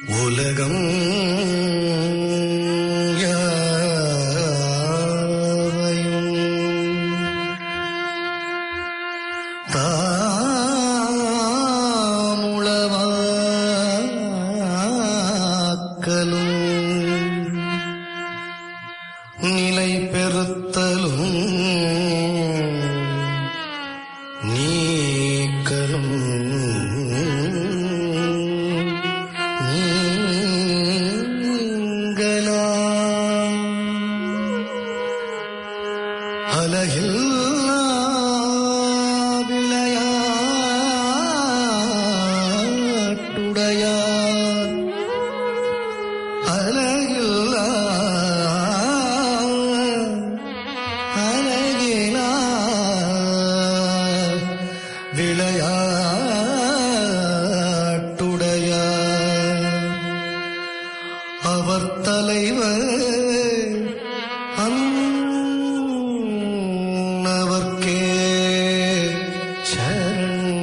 உலகம் யாவையும் தாமுளவாக்கலும் நிலை பெறுத்தலும் நீக்கலும் நீங்களாம் அலகில்லா விளையாட்டுடையார் அலகில்லா அலகிலா விளையாட்டுடையார் அவர் தலைவர் அன்னவர்க்கே சரண்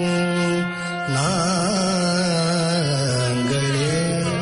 நாங்களே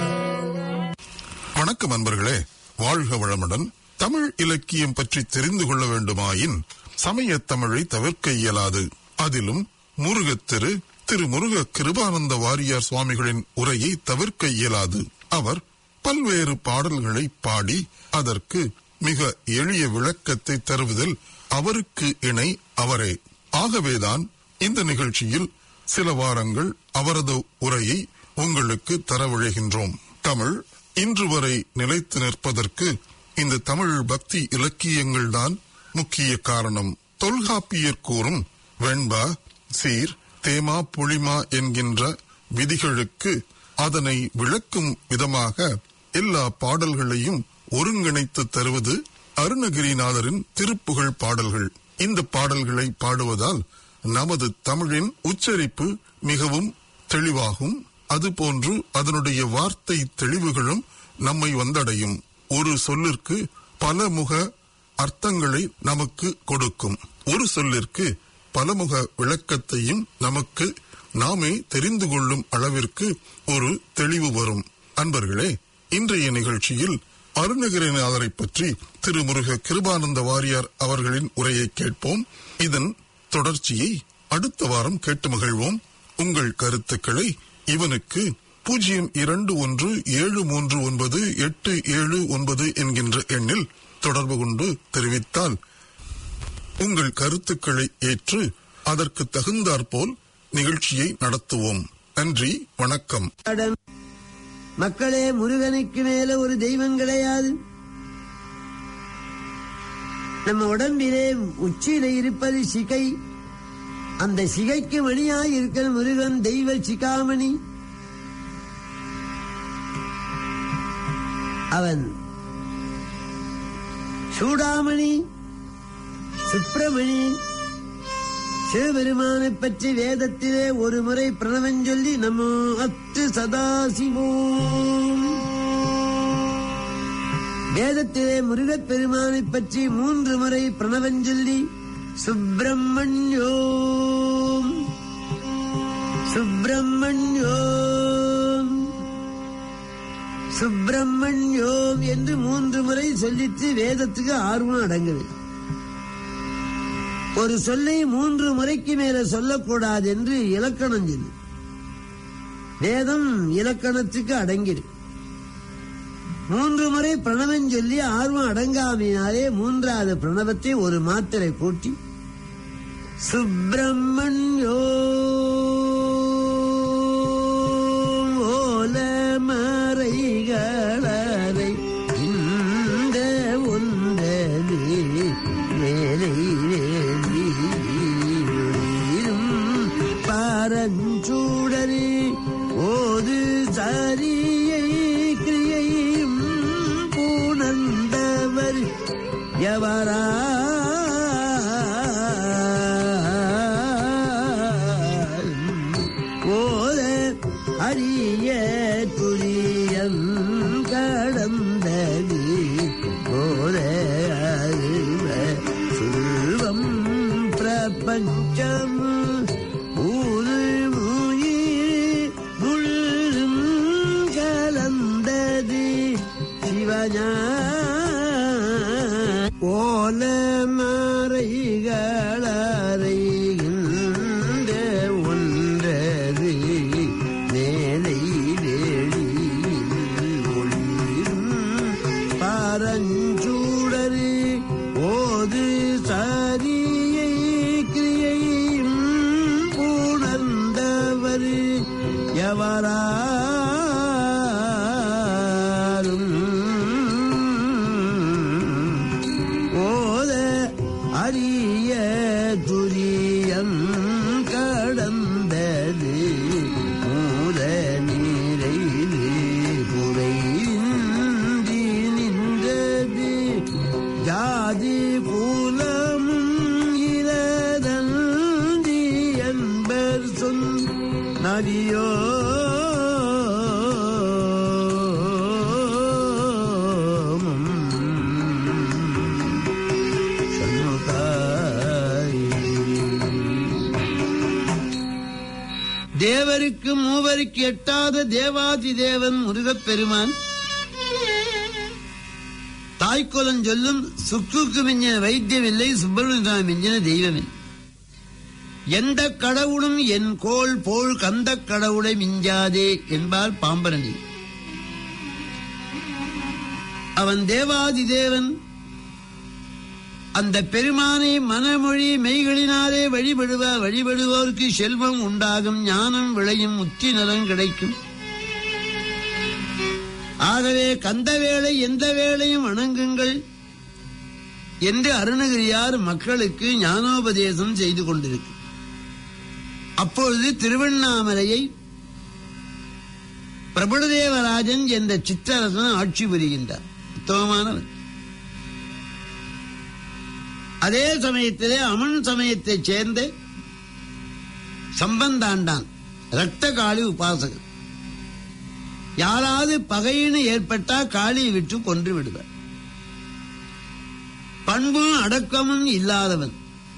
வணக்கம் அன்பர்களே வாழ்க வளமுடன் தமிழ் இலக்கியம் பற்றி தெரிந்து கொள்ள வேண்டுமாயின் சமயத் தமிழை தவிர்க்க இயலாது அதிலும் முருகத்திரு திரு முருக கிருபானந்த வாரியார் சுவாமிகளின் உரையை தவிர்க்க இயலாது அவர் பல்வேறு பாடல்களை பாடி அதற்கு மிக எளிய விளக்கத்தை தருவதில் அவருக்கு இணை அவரே ஆகவேதான் இந்த நிகழ்ச்சியில் சில வாரங்கள் அவரது உரையை உங்களுக்கு தரவிழைகின்றோம் தமிழ் இன்று வரை நிலைத்து நிற்பதற்கு இந்த தமிழ் பக்தி இலக்கியங்கள்தான் முக்கிய காரணம் தொல்காப்பியர் கூறும் வெண்பா சீர் தேமா புளிமா என்கின்ற விதிகளுக்கு அதனை விளக்கும் விதமாக எல்லா பாடல்களையும் ஒருங்கிணைத்து தருவது அருணகிரிநாதரின் திருப்புகழ் பாடல்கள் இந்த பாடல்களை பாடுவதால் நமது தமிழின் உச்சரிப்பு மிகவும் தெளிவாகும் அதுபோன்று அதனுடைய வார்த்தை தெளிவுகளும் நம்மை வந்தடையும் ஒரு சொல்லிற்கு பலமுக அர்த்தங்களை நமக்கு கொடுக்கும் ஒரு சொல்லிற்கு பலமுக விளக்கத்தையும் நமக்கு நாமே தெரிந்து கொள்ளும் அளவிற்கு ஒரு தெளிவு வரும் அன்பர்களே இன்றைய நிகழ்ச்சியில் அருணகிரிநாதரை பற்றி திருமுருக கிருபானந்த வாரியார் அவர்களின் உரையை கேட்போம் இதன் தொடர்ச்சியை அடுத்த வாரம் கேட்டு மகிழ்வோம் உங்கள் கருத்துக்களை இவனுக்கு பூஜ்ஜியம் இரண்டு ஒன்று ஏழு மூன்று ஒன்பது எட்டு ஏழு ஒன்பது என்கின்ற எண்ணில் தொடர்பு கொண்டு தெரிவித்தால் உங்கள் கருத்துக்களை ஏற்று அதற்கு தகுந்தாற்போல் நிகழ்ச்சியை நடத்துவோம் நன்றி வணக்கம் அடம். மக்களே முருகனுக்கு மேல ஒரு தெய்வம் கிடையாது நம்ம உடம்பிலே உச்சியில இருப்பது சிகை அந்த சிகைக்கு மணியாய் இருக்கிற முருகன் தெய்வ சிகாமணி அவன் சூடாமணி சுப்பிரமணி சிவபெருமானை பற்றி வேதத்திலே ஒரு முறை பிரணவம் சொல்லி நமோ அத்து சதாசிவோம் வேதத்திலே முருகப் பெருமானை பற்றி மூன்று முறை பிரணவம் சொல்லி சுப்பிரமணியோம் சுப்பிரமணியோம் சுப்பிரமணியோம் என்று மூன்று முறை சொல்லிட்டு வேதத்துக்கு ஆர்வம் அடங்குது ஒரு சொல்லை மூன்று முறைக்கு மேல சொல்லக்கூடாது என்று இலக்கணம் சொல்லு வேதம் இலக்கணத்துக்கு அடங்கிடு மூன்று முறை பிரணவம் சொல்லி ஆர்வம் அடங்காமையினாலே மூன்றாவது பிரணவத்தை ஒரு மாத்திரை கூட்டி சுப்பிரமணியோ ஓல மறைகளரை இந்த ஒன்றே மேலை வேலியும் பரஞ்சூடரே ஓது சரியை கிரியையும் பூணந்தவர் எவரா ஓத அரிய துரியன் கடந்தது ஓத அருவ செல்வம் பிரபஞ்சம் ஊரு முயிர் முள்ளும் கலந்த தேவர்க்கும் மூவருக்கு எட்டாத தேவாதி தேவன் முருகப் பெருமான் தாய்க்குலம் சொல்லும் சுக்குக்கு மிஞ்சின வைத்தியமில்லை சுப்பிரமணிய சுவாமி மிஞ்சின தெய்வமில்லை எந்த கடவுளும் என் கோள் போல் கந்த கடவுளை மிஞ்சாதே என்பார் பாம்பரணி அவன் தேவாதி தேவன் அந்த பெருமானை மனமொழி மெய்களினாலே வழிபடுவா வழிபடுவோருக்கு செல்வம் உண்டாகும் ஞானம் விளையும் உச்சி நலம் கிடைக்கும் ஆகவே கந்த வேளை எந்த வேளையும் வணங்குங்கள் என்று அருணகிரியார் மக்களுக்கு ஞானோபதேசம் செய்து கொண்டிருக்கு அப்பொழுது திருவண்ணாமலையை பிரபுடதேவராஜன் என்ற சிற்றரசன் ஆட்சி புரிகின்றார் உத்தமமானவன் அதே சமயத்திலே அமன் சமயத்தைச் சேர்ந்த சம்பந்தாண்டான் ரத்த காளி உபாசகன் யாராவது பகையினு ஏற்பட்டா காளியை விட்டு கொன்று விடுவார் பண்பும் அடக்கமும் இல்லாதவன்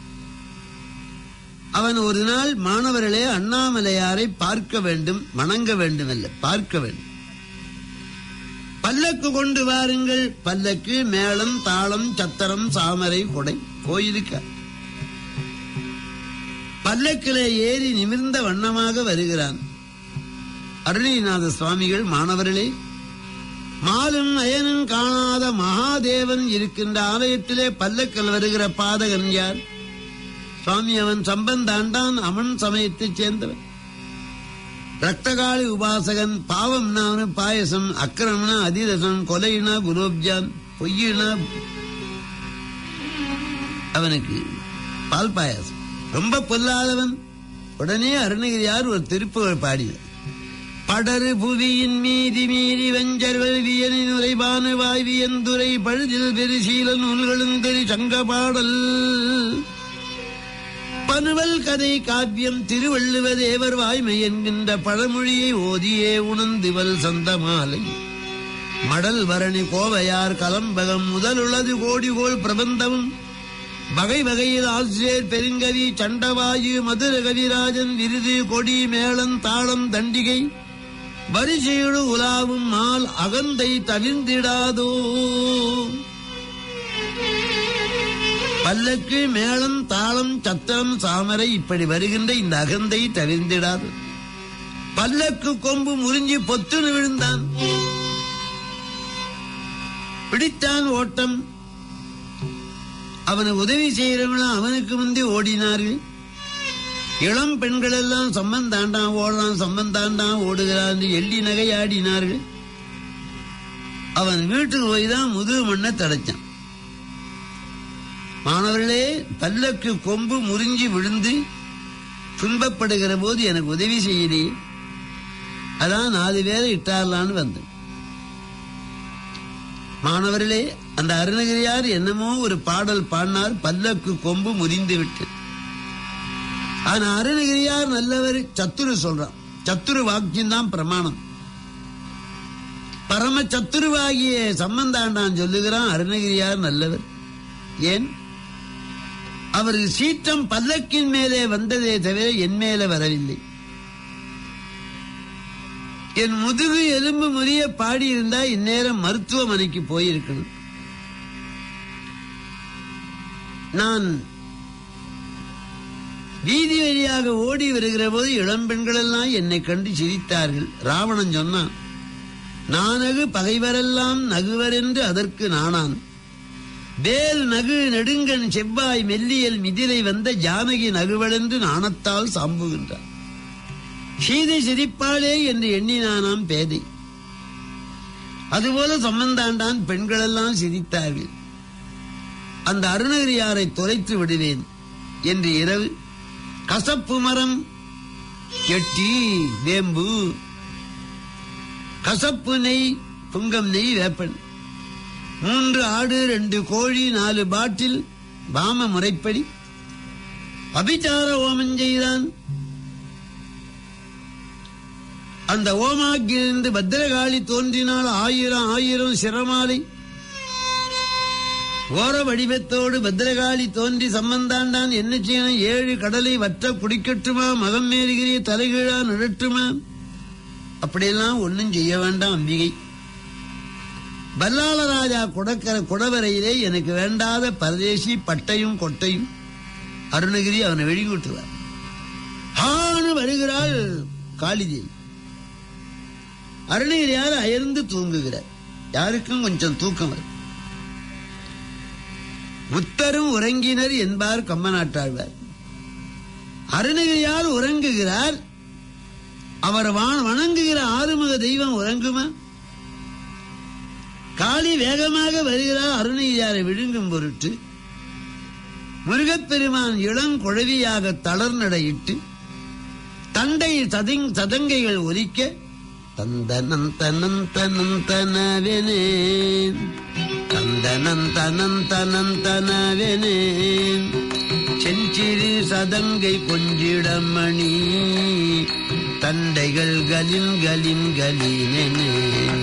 அவன் ஒரு நாள் மாணவர்களே அண்ணாமலையாரை பார்க்க வேண்டும் வணங்க வேண்டும் அல்ல பார்க்க வேண்டும் பல்லக்கு கொண்டு வாருங்கள் பல்லக்கு மேளம் தாளம் சத்தரம் சாமரை கொடை கோயிலுக்கு பல்லக்கிலே ஏறி நிமிர்ந்த வண்ணமாக வருகிறான் அருணிநாத சுவாமிகள் மாணவர்களே மாலும் அயனும் காணாத மகாதேவன் இருக்கின்ற ஆலயத்திலே பல்லக்கில் வருகிற பாதகன் யார் சுவாமி அவன் சம்பந்தாண்டான் அவன் சமயத்தைச் சேர்ந்தவன் ரத்தகாளி உபாசகன் பாவம்னா அவனு பாயசம் அக்கிரமனா அதிரசம் கொலைனா குலோப்ஜான் பொய்யினா அவனுக்கு பால் பாயாசம் ரொம்ப பொல்லாதவன் உடனே அருணகிரியார் ஒரு திருப்புகழ் பாடினார் படரு புவியின் மீதி மீறி வெஞ்சர்கள் வியனி நுரைபானு வாய்வியந்துரை பழுதில் பெருசீல நூல்களும் தெரி சங்க பாடல் பனுவல் கதை காவியம் திருவள்ளுவ தேவர் வாய்மை என்கின்ற பழமொழியை ஓதியே உணர்ந்துவல் சந்தமாலை மடல் வரணி கோவையார் கலம்பகம் முதலுள்ளது கோடிகோள் பிரபந்தமும் வகை வகையில் ஆசிரியர் பெருங்கவி சண்டவாயு மதுர கவிராஜன் விருது கொடி மேளம் தாளம் தண்டிகை வரிசையுடு உலாவும் மால் அகந்தை தவிர்ந்திடாதோ பல்லக்கு மேளம் தாளம் சத்திரம் சாமரை இப்படி வருகின்ற இந்த அகந்தை தவிர்ந்திடாது பல்லக்கு கொம்பு முறிஞ்சி பொத்துன்னு விழுந்தான் பிடித்தான் ஓட்டம் அவனுக்கு உதவி செய்யறவங்களும் அவனுக்கு முந்தி ஓடினார்கள் இளம் பெண்கள் எல்லாம் சம்பந்தாண்டான் ஓடுறான் சம்பந்தாண்டான் ஓடுகிறான் என்று எள்ளி நகையாடினார்கள் அவன் வீட்டுக்கு போய் தான் முதுகு மண்ணை தடைச்சான் மாணவர்களே பல்லக்கு கொம்பு முறிஞ்சி விழுந்து துன்பப்படுகிற போது எனக்கு உதவி செய்யலையே அதான் நாலு பேரை இட்டாரலான்னு வந்தேன் மாணவர்களே அந்த அருணகிரியார் என்னமோ ஒரு பாடல் பாடினார் பல்லக்கு கொம்பு முறிந்து விட்டு ஆனா அருணகிரியார் நல்லவர் சத்துரு சொல்றான் சத்துரு வாக்கியம் தான் பிரமாணம் பரம சத்துருவாகிய சம்பந்தாண்டான் சொல்லுகிறான் அருணகிரியார் நல்லவர் ஏன் அவருக்கு சீற்றம் பல்லக்கின் மேலே வந்ததே தவிர என் மேலே வரவில்லை என் முதுகு எலும்பு முறிய பாடியிருந்தா இந்நேரம் மருத்துவமனைக்கு போயிருக்கணும் நான் வீதி வழியாக ஓடி வருகிற போது இளம்பெண்கள் எல்லாம் என்னை கண்டு சிரித்தார்கள் ராவணன் சொன்னான் நானகு பகைவரெல்லாம் நகுவர் என்று அதற்கு நானான் வேல் நகு நெடுங்கன் செவ்வாய் மெல்லியல் மிதிலை வந்த ஜானகி நகுவளென்று நாணத்தால் சாம்புகின்றார் சீதை சிரிப்பாளே என்று எண்ணினானாம் பேதை அதுபோல சம்பந்தாண்டான் பெண்களெல்லாம் சிரித்தார்கள் அந்த அருணகிரியாரை தொலைத்து விடுவேன் என்று இரவு கசப்பு மரம் எட்டி வேம்பு கசப்பு நெய் புங்கம் நெய் வேப்பன் மூன்று ஆடு ரெண்டு கோழி நாலு பாட்டில் பாம முறைப்படி அபிச்சார ஓமம் செய்தான் அந்த ஓமாக்கிலிருந்து பத்திரகாளி தோன்றினால் ஆயிரம் ஆயிரம் சிரமாலை ஓர வடிவத்தோடு பத்திரகாளி தோன்றி சம்பந்தாண்டான் என்ன செய்யணும் ஏழு கடலை வற்ற குடிக்கட்டுமா மகம் மேறுகிறிய தலைகீழா நிழட்டுமா அப்படியெல்லாம் ஒண்ணும் செய்ய வேண்டாம் அம்பிகை பல்லாளராஜா குடக்கர குடவரையிலே எனக்கு வேண்டாத பரதேசி பட்டையும் கொட்டையும் அருணகிரி அவனை வெளிக்கூட்டுவார் ஹானு வருகிறாள் காளிதேவி அருணகிரியார் அயர்ந்து தூங்குகிறார் யாருக்கும் கொஞ்சம் தூக்கம் வரும் முத்தரும் உறங்கினர் என்பார் கம்மநாட்டாழ்வார் அருணகிரியார் உறங்குகிறார் அவர் வா- வணங்குகிற ஆறுமுக தெய்வம் உறங்குமா காளி வேகமாக வருகிறார் அருணகிரியாரை விழுங்கும் பொருட்டு முருகப்பெருமான் இளங்குழவியாக தளர்நடையிட்டு தண்டை சதிங் சதங்கைகள் ஒலிக்க தந்தனம் தனம் தனம் தனவெனே தந்தனம் தனம் தனம் தனவெனே செஞ்சிறு சதங்கை கொஞ்சிடமணி தண்டைகள் கலின் கலின் கலினே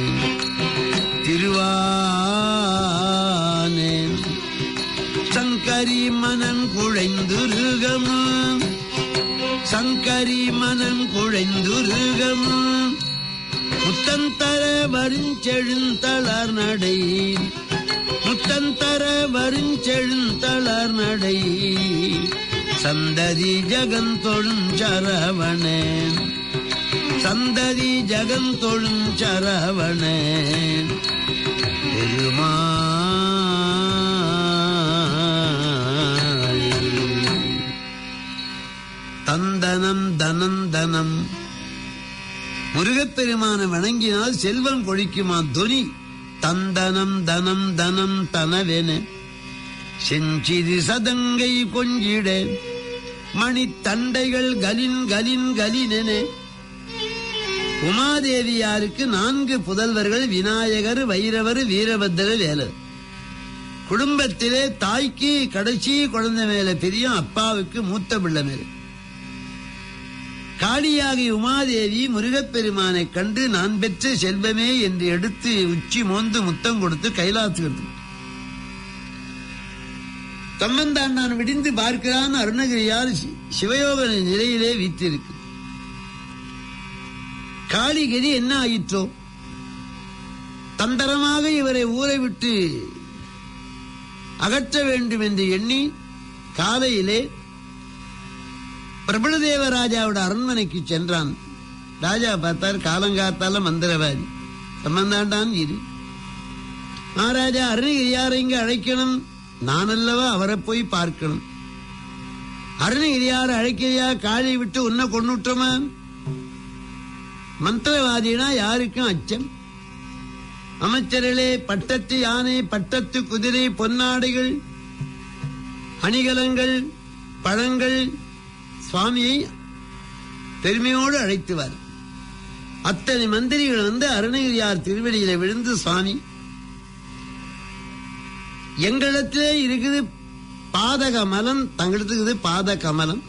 திருவானே சங்கரி மனன் குழைந்துருகமும் சங்கரி மனன் குழைந்துருகமும் முத்தந்தர வருஞ்செழுந்தளர் நடை முத்தந்தர வருஞ்செழுந்தளர் நடை சந்ததி ஜகந்தொழும் சரவணன் சந்ததி ஜகந்தொழும் சரவணன் பெருமாள் தந்தனம் தனம் தனம் முருகப்பெருமான வணங்கினால் செல்வம் கொழிக்குமா துனி தந்தனம் தனம் தனம் தனவென செஞ்சிது சதங்கை கொஞ்சிட மணித்தண்டைகள் கலின் கலின் கலினென உமாதேவியாருக்கு நான்கு புதல்வர்கள் விநாயகர் வைரவர் வீரபத்திரர் வேலர் குடும்பத்திலே தாய்க்கு கடைசி குழந்தை மேல பிரியம் அப்பாவுக்கு மூத்த பிள்ளை மேல காளியாகி உமாதேவி முருகப்பெருமானை கண்டு நான் பெற்ற செல்வமே என்று எடுத்து உச்சி மோந்து முத்தம் கொடுத்து கைலாசுகிறது தம்மந்தாண்டான் விடிந்து பார்க்கிறான் அருணகிரியார் சி- சிவயோக நிலையிலே வீற்றிருக்கு காளிகதி என்ன ஆயிற்றோ தந்திரமாக இவரை ஊரை விட்டு அகற்ற வேண்டும் என்று எண்ணி காலையிலே பிரபலதேவராஜாவோட அரண்மனைக்கு சென்றான் ராஜா பார்த்தார் காலங்காத்தால மந்திரவாதி சம்பந்தாண்டான் இரு மகாராஜா அருணகிரியாரை இங்க அழைக்கணும் நான் அல்லவா அவரை போய் பார்க்கணும் அருணகிரியார் அழைக்கிறியா காளி விட்டு உன்னை கொண்டுட்டோமா மந்திரவாதினா யாருக்கும் அச்சம் அமைச்சர்களே பட்டத்து யானை பட்டத்து குதிரை பொன்னாடைகள் அணிகலங்கள் பழங்கள் சுவாமியை பெருமையோடு அழைத்துவார் அத்தனை மந்திரிகள் வந்து அருணகிரியார் திருவடியில விழுந்து சுவாமி எங்களிடத்திலே இருக்குது பாதக மலம் தங்களிடத்துக்கு இருக்குது பாத கமலம்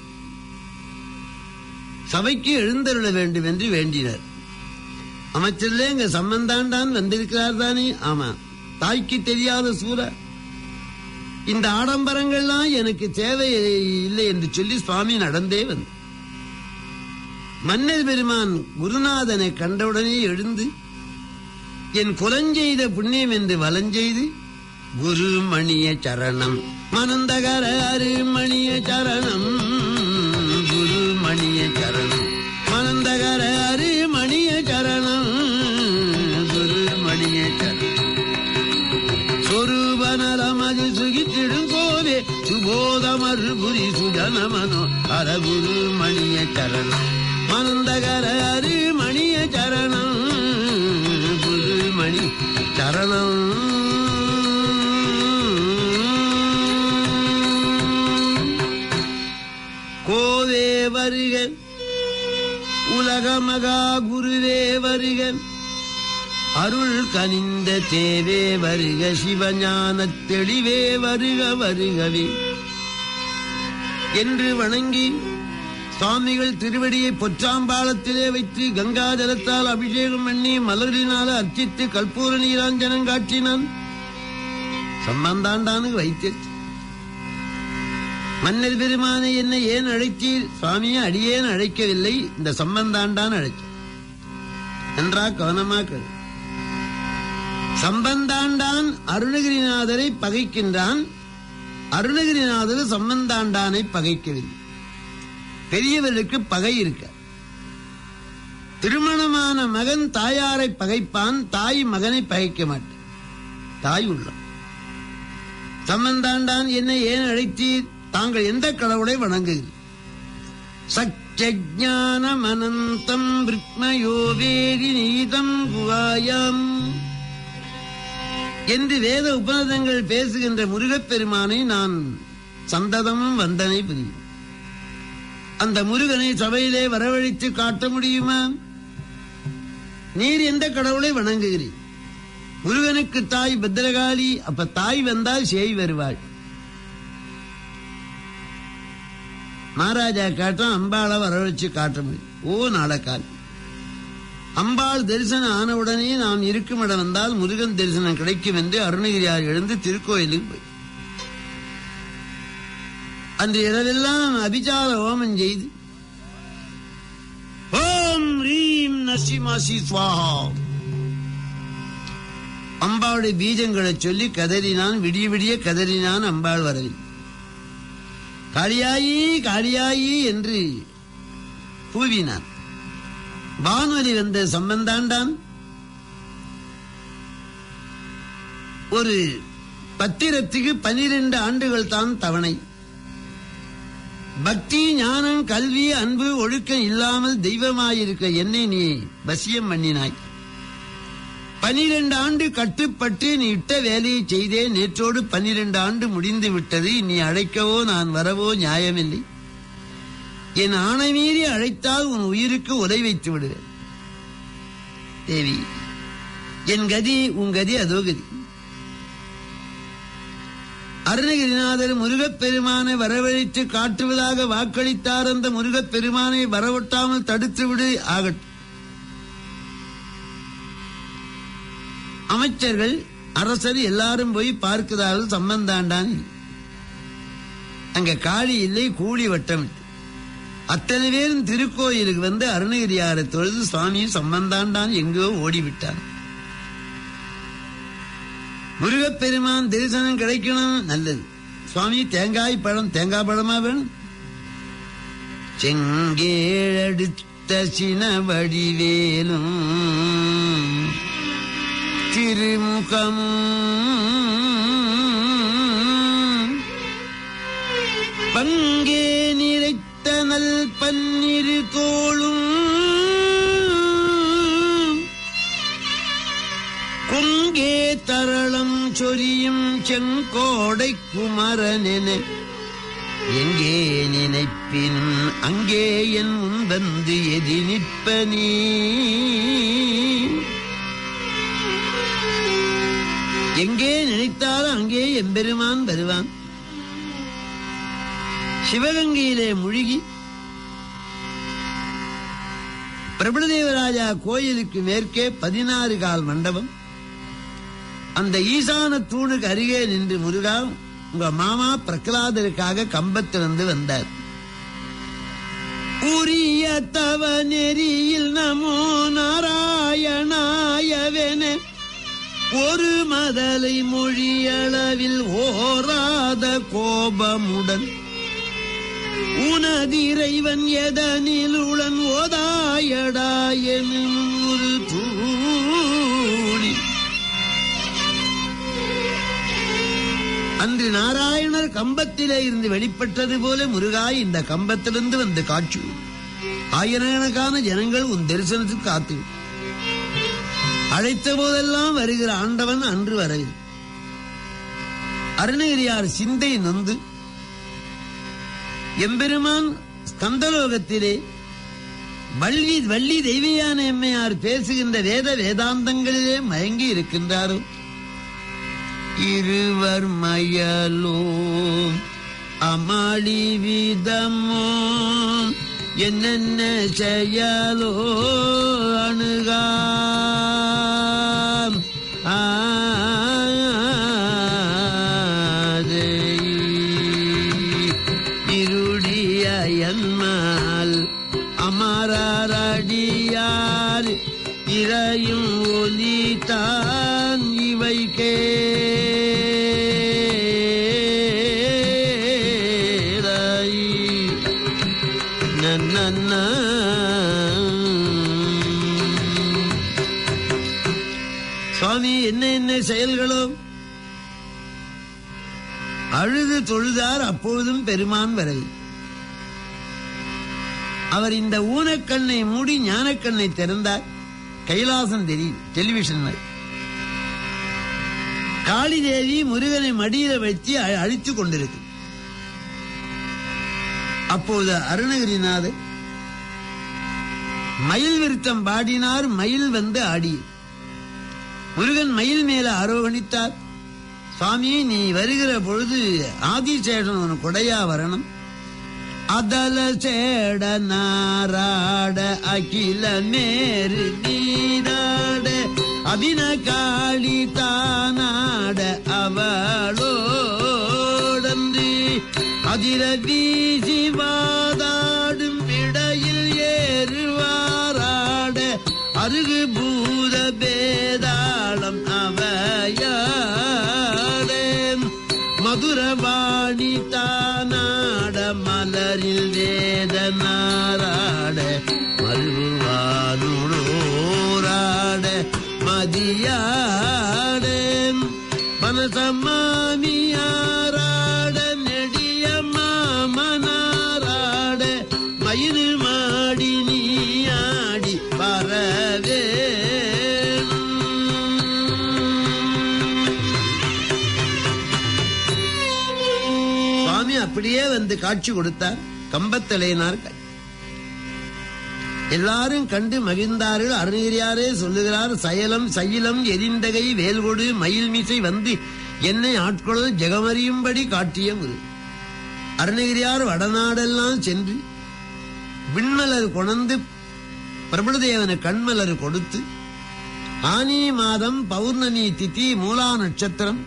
சபைக்கு எழுந்தருள வேண்டும் என்று வேண்டினர் அமைச்சர்ல எங்க சம்பந்தாண்டான் வந்திருக்கிறார் தானே ஆமா தாய்க்கு தெரியாத சூர இந்த ஆடம்பரங்கள்லாம் எனக்கு தேவை இல்லை என்று சொல்லி சுவாமி நடந்தே வந்து மன்னர் பெருமான் குருநாதனை கண்டவுடனே எழுந்து என் குலஞ்செய்த புண்ணியம் என்று வலஞ்செய்து குரு மணிய சரணம் மனந்தகர அருமணிய சரணம் குரு மணிய சரணம் மனந்தகர அருமணிய சரணம் குரு மணிய சரணம் சொரூபனலமது சுகித்திடும் கோவே சுபோதமரு புரி சுஜனமனோ அரகுரு மணிய சரணம் மனந்தகர அரு மணிய சரணம் குரு மணி சரணம் கோவே வருக உலகமகா குருவே வருக அருள் கனிந்த தேவே வருக சிவஞானத் தெளிவே வருக வருகவே என்று வணங்கி சுவாமிகள் திருவடியை பொற்றாம்பாளத்திலே வைத்து கங்கா ஜலத்தால் அபிஷேகம் பண்ணி மலரினால் அர்ச்சித்து கற்பூர நீராஞ்சனம் காட்டினான் சம்பந்தாண்டானுக்கு வைத்திருச்சு மன்னர் பெருமானை என்ன ஏன் அழைத்தீர் சுவாமியை அடியேன் அழைக்கவில்லை இந்த சம்பந்தாண்டான் அழைச்ச நன்றா கவனமா கேளு சம்பந்தாண்டான் அருணகிரிநாதரை பகைக்கின்றான் அருணகிரிநாதர் சம்பந்தாண்டானை பகைக்கவில்லை பெரியவர்களுக்கு பகை இருக்க திருமணமான மகன் தாயாரை பகைப்பான் தாய் மகனை பகைக்க மாட்டான் தாய் உள்ளம் சம்பந்தாண்டான் என்னை ஏன் அழைத்தீர் தாங்கள் எந்த கடவுளை வணங்குகிறீர் சச்சஜானம் அனந்தம் விருக்மயோ வேதி நீதம் குவாயம் என்று வேத உபநதங்கள் பேசுகின்ற முருகப்பெருமானை நான் சந்ததமும் வந்தனை புரியும் அந்த முருகனை சபையிலே வரவழைத்து காட்ட முடியுமா நீர் எந்த கடவுளை வணங்குகிறீர் முருகனுக்கு தாய் பத்திரகாளி அப்ப தாய் வந்தால் சேய் வருவாள் மகாராஜா காட்டும் அம்பாளை வரவழைச்சு காட்ட முடியும் ஓ நாளக்கால் அம்பாள் தரிசனம் ஆனவுடனே நாம் இருக்கும் இடம் வந்தால் முருகன் தரிசனம் கிடைக்கும் என்று அருணகிரியார் எழுந்து திருக்கோயிலுக்கு போய் அன்று இரவெல்லாம் அபிச்சார ஹோமம் செய்து ஓம் ரீம் நசிமாசி ஸ்வாஹா அம்பாளுடைய பீஜங்களை சொல்லி கதறினான் விடிய விடிய கதறினான் அம்பாள் வரவில் காளியாயி காளியாயி என்று பூவினான் வானொலி வந்த சம்பந்தாண்டான் ஒரு பத்திரத்துக்கு பனிரெண்டு ஆண்டுகள் தான் தவணை பக்தி ஞானம் கல்வி அன்பு ஒழுக்கம் இல்லாமல் தெய்வமாயிருக்க என்னை நீ வசியம் பண்ணினாய் பனிரெண்டு ஆண்டு கட்டுப்பட்டு நீ இட்ட வேலையை செய்தே நேற்றோடு பனிரெண்டு ஆண்டு முடிந்து விட்டது நீ அழைக்கவோ நான் வரவோ நியாயமில்லை என் ஆணை மீறி அழைத்தால் உன் உயிருக்கு உலை வைத்து விடுவேன் தேவி என் கதி உன் கதி அதோ கதி அருணகிரிநாதர் முருகப்பெருமானை வரவழைத்து காட்டுவதாக வாக்களித்தார் அந்த முருகப்பெருமானை வரவொட்டாமல் தடுத்து விடு ஆகட்டும் அமைச்சர்கள் அரசர் எல்லாரும் போய் பார்க்கிறார்கள் சம்பந்தாண்டான் அங்க காளி இல்லை கூலி வட்டம் இல்லை. அத்தனை பேரும் திருக்கோயிலுக்கு வந்து அருணகிரியாரை தொழுது சுவாமி சம்பந்தாண்டான் எங்கோ ஓடிவிட்டான் முருகப்பெருமான் தரிசனம் கிடைக்கணும் நல்லது சுவாமி தேங்காய் பழம் தேங்காய் பழமா வேணும் செங்கேழடுத்த சின வடிவேலும் திருமுகமும் பங்கே நிறைத்த நல் பன்னிரு தோளும் கொங்கே தரளம் சொரியும் செங்கோடை குமரனென எங்கே நினைப்பினும் அங்கே என் முன் வந்து எதி நிற்ப நீ எங்கே நினைத்தாலும் அங்கே எம்பெருமான் வருவான் சிவகங்கையிலே முழுகி பிரபுதேவராஜா கோயிலுக்கு மேற்கே பதினாறு கால் மண்டபம் அந்த ஈசான தூணுக்கு அருகே நின்று முருகா உங்க மாமா பிரகலாதருக்காக கம்பத்திலிருந்து வந்தார் உரிய தவ நெறியில் நமோ நாராயணாயவென ஒரு மதலை மொழியளவில் ஓராத கோபமுடன் உனதிரைவன் எதனில் உளன் ஓதாயடா எனும் ஒரு தூணி அன்று நாராயணர் கம்பத்திலே இருந்து வெளிப்பட்டது போல முருகாய் இந்த கம்பத்திலிருந்து வந்த காட்சி ஆயிரக்கணக்கான ஜனங்கள் உன் தரிசனத்துக்கு காத்து அழைத்த போதெல்லாம் வருகிற ஆண்டவன் அன்று வரவில்லை அருணகிரியார் சிந்தை நொந்து எம்பெருமான் ஸ்கந்தலோகத்திலே வள்ளி வள்ளி தெய்வியான எம்மையார் பேசுகின்ற வேத வேதாந்தங்களிலே மயங்கி இருக்கின்றாரோ இருவர் மயலோ அமாளி விதமோ என்னென்ன செயலோ அணுகாம் ஆ தான் இவை கேளாய் நன்னன்ன. சுவாமி என்ன என்ன செயல்களோ அழுது தொழுதார் அப்பொழுதும் பெருமான் வரவி அவர் இந்த ஊனக்கண்ணை மூடி ஞானக்கண்ணை திறந்தார் கைலாசம் தெரியுது டெலிவிஷன் காளி தேவி முருகனை மடியில வச்சு அ- அழித்துக் கொண்டிருக்கு அப்போது அருணகிரிநாதர் மயில் விருத்தம் பாடினார் மயில் வந்து ஆடியது முருகன் மயில் மேல ஆரோகணித்தார் சுவாமி நீ வருகிற பொழுது ஆதிசேஷன் உனக்கு கொடையா வரணும் அதல சேட நாராட அகில நேரு நீராட அபின காளி தானாட அவளோடந்து அதிர வீசி வாதாடும் இடையில் ஏறுவாராட அருகு பூத பேதாளம் அவையாடே மதுரவாணி தானாட மலரில் வேத நாராட மல்வானுடோராட மதியாட மனசமாமியாராட நெடிய மாமனாராட மயிறு மாடி நீயாடி பரவே சுவாமி அப்படியே வந்து காட்சி கொடுத்தார் கம்பத்தலையினார் கை. எல்லாரும் கண்டு மகிழ்ந்தார்கள் அருணகிரியாரே சொல்லுகிறார் சயலம் சயிலம் எரிந்தகை வேல்கொடு மயில் மீசை வந்து என்னை ஆட்கொள்ள ஜெகமறியும்படி காட்டிய முரு அருணகிரியார் வடநாடெல்லாம் சென்று விண்மலர் கொணர்ந்து பிரபுதேவன கண்மலர் கொடுத்து ஆனி மாதம் பௌர்ணமி திதி மூலா நட்சத்திரம்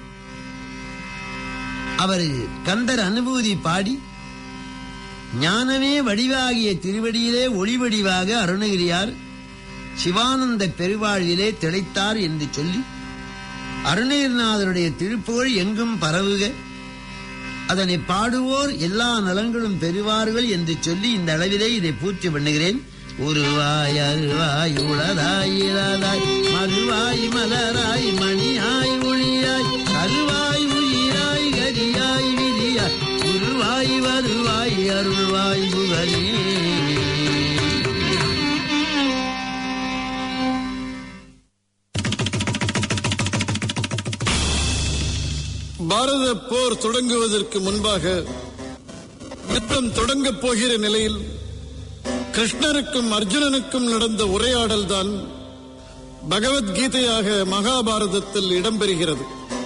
அவர் கந்தர் அனுபூதி பாடி ஞானமே வடிவாகிய திருவடியிலே ஒளி வடிவாக அருணகிரியார் சிவானந்த பெருவாழ்விலே திளைத்தார் என்று சொல்லி அருணகிரிநாதருடைய திருப்புகழ் எங்கும் பரவுக அதனை பாடுவோர் எல்லா நலங்களும் பெறுவார்கள் என்று சொல்லி இந்த அளவிலே இதை பூர்த்தி பண்ணுகிறேன் உருவாய் அருவாய் உளதாய் இளதாய் மறுவாய் மலராய் மணியாய் ஒளியாய் கருவாய் உயிராய் கரியாய் விதியாய் உருவாய் வருவாய் அருள்வாய் புகழே பாரத போர் தொடங்குவதற்கு முன்பாக யுத்தம் தொடங்கப் போகிற நிலையில் கிருஷ்ணருக்கும் அர்ஜுனனுக்கும் நடந்த உரையாடல் தான் பகவத்கீதையாக மகாபாரதத்தில் இடம்பெறுகிறது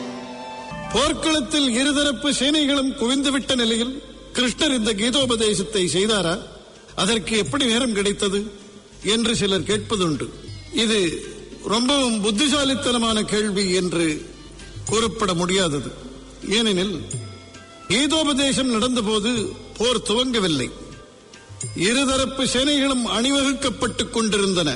போர்க்களத்தில் இருதரப்பு சேனைகளும் குவிந்துவிட்ட நிலையில் கிருஷ்ணர் இந்த கீதோபதேசத்தை செய்தாரா அதற்கு எப்படி நேரம் கிடைத்தது என்று சிலர் கேட்பதுண்டு இது ரொம்பவும் புத்திசாலித்தனமான கேள்வி என்று கூறப்பட முடியாதது ஏனெனில் கீதோபதேசம் நடந்தபோது போர் துவங்கவில்லை இருதரப்பு சேனைகளும் அணிவகுக்கப்பட்டுக் கொண்டிருந்தன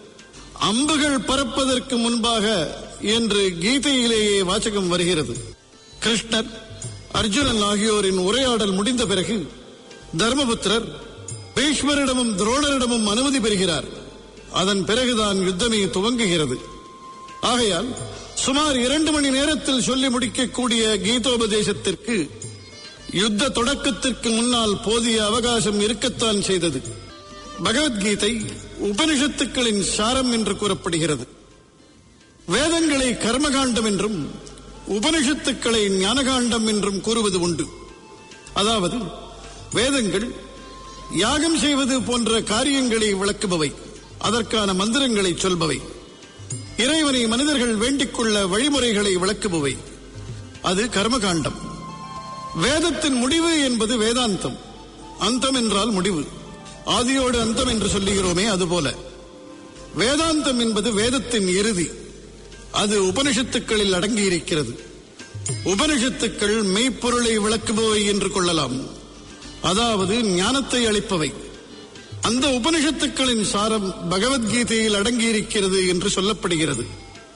அம்புகள் பறப்பதற்கு முன்பாக என்று கீதையிலேயே வாசகம் வருகிறது கிருஷ்ணர் அர்ஜுனன் ஆகியோரின் உரையாடல் முடிந்த பிறகு தர்மபுத்திரர் பீஷ்மரிடமும் துரோணரிடமும் அனுமதி பெறுகிறார் அதன் பிறகுதான் யுத்தமே துவங்குகிறது ஆகையால் சுமார் இரண்டு மணி நேரத்தில் சொல்லி முடிக்கக்கூடிய கீதோபதேசத்திற்கு யுத்த தொடக்கத்திற்கு முன்னால் போதிய அவகாசம் இருக்கத்தான் செய்தது பகவத்கீதை உபனிஷத்துக்களின் சாரம் என்று கூறப்படுகிறது வேதங்களை கர்மகாண்டம் என்றும் உபனிஷத்துக்களை ஞானகாண்டம் என்றும் கூறுவது உண்டு அதாவது வேதங்கள் யாகம் செய்வது போன்ற காரியங்களை விளக்குபவை அதற்கான மந்திரங்களை சொல்பவை இறைவனை மனிதர்கள் வேண்டிக் கொள்ள வழிமுறைகளை விளக்குபவை அது கர்மகாண்டம் வேதத்தின் முடிவு என்பது வேதாந்தம் அந்தம் என்றால் முடிவு ஆதியோடு அந்தம் என்று சொல்லுகிறோமே அதுபோல வேதாந்தம் என்பது வேதத்தின் இறுதி அது உபனிஷத்துக்களில் அடங்கியிருக்கிறது உபனிஷத்துக்கள் மெய்ப்பொருளை விளக்குபவை என்று கொள்ளலாம் அதாவது ஞானத்தை அளிப்பவை அந்த உபனிஷத்துக்களின் சாரம் பகவத்கீதையில் அடங்கியிருக்கிறது என்று சொல்லப்படுகிறது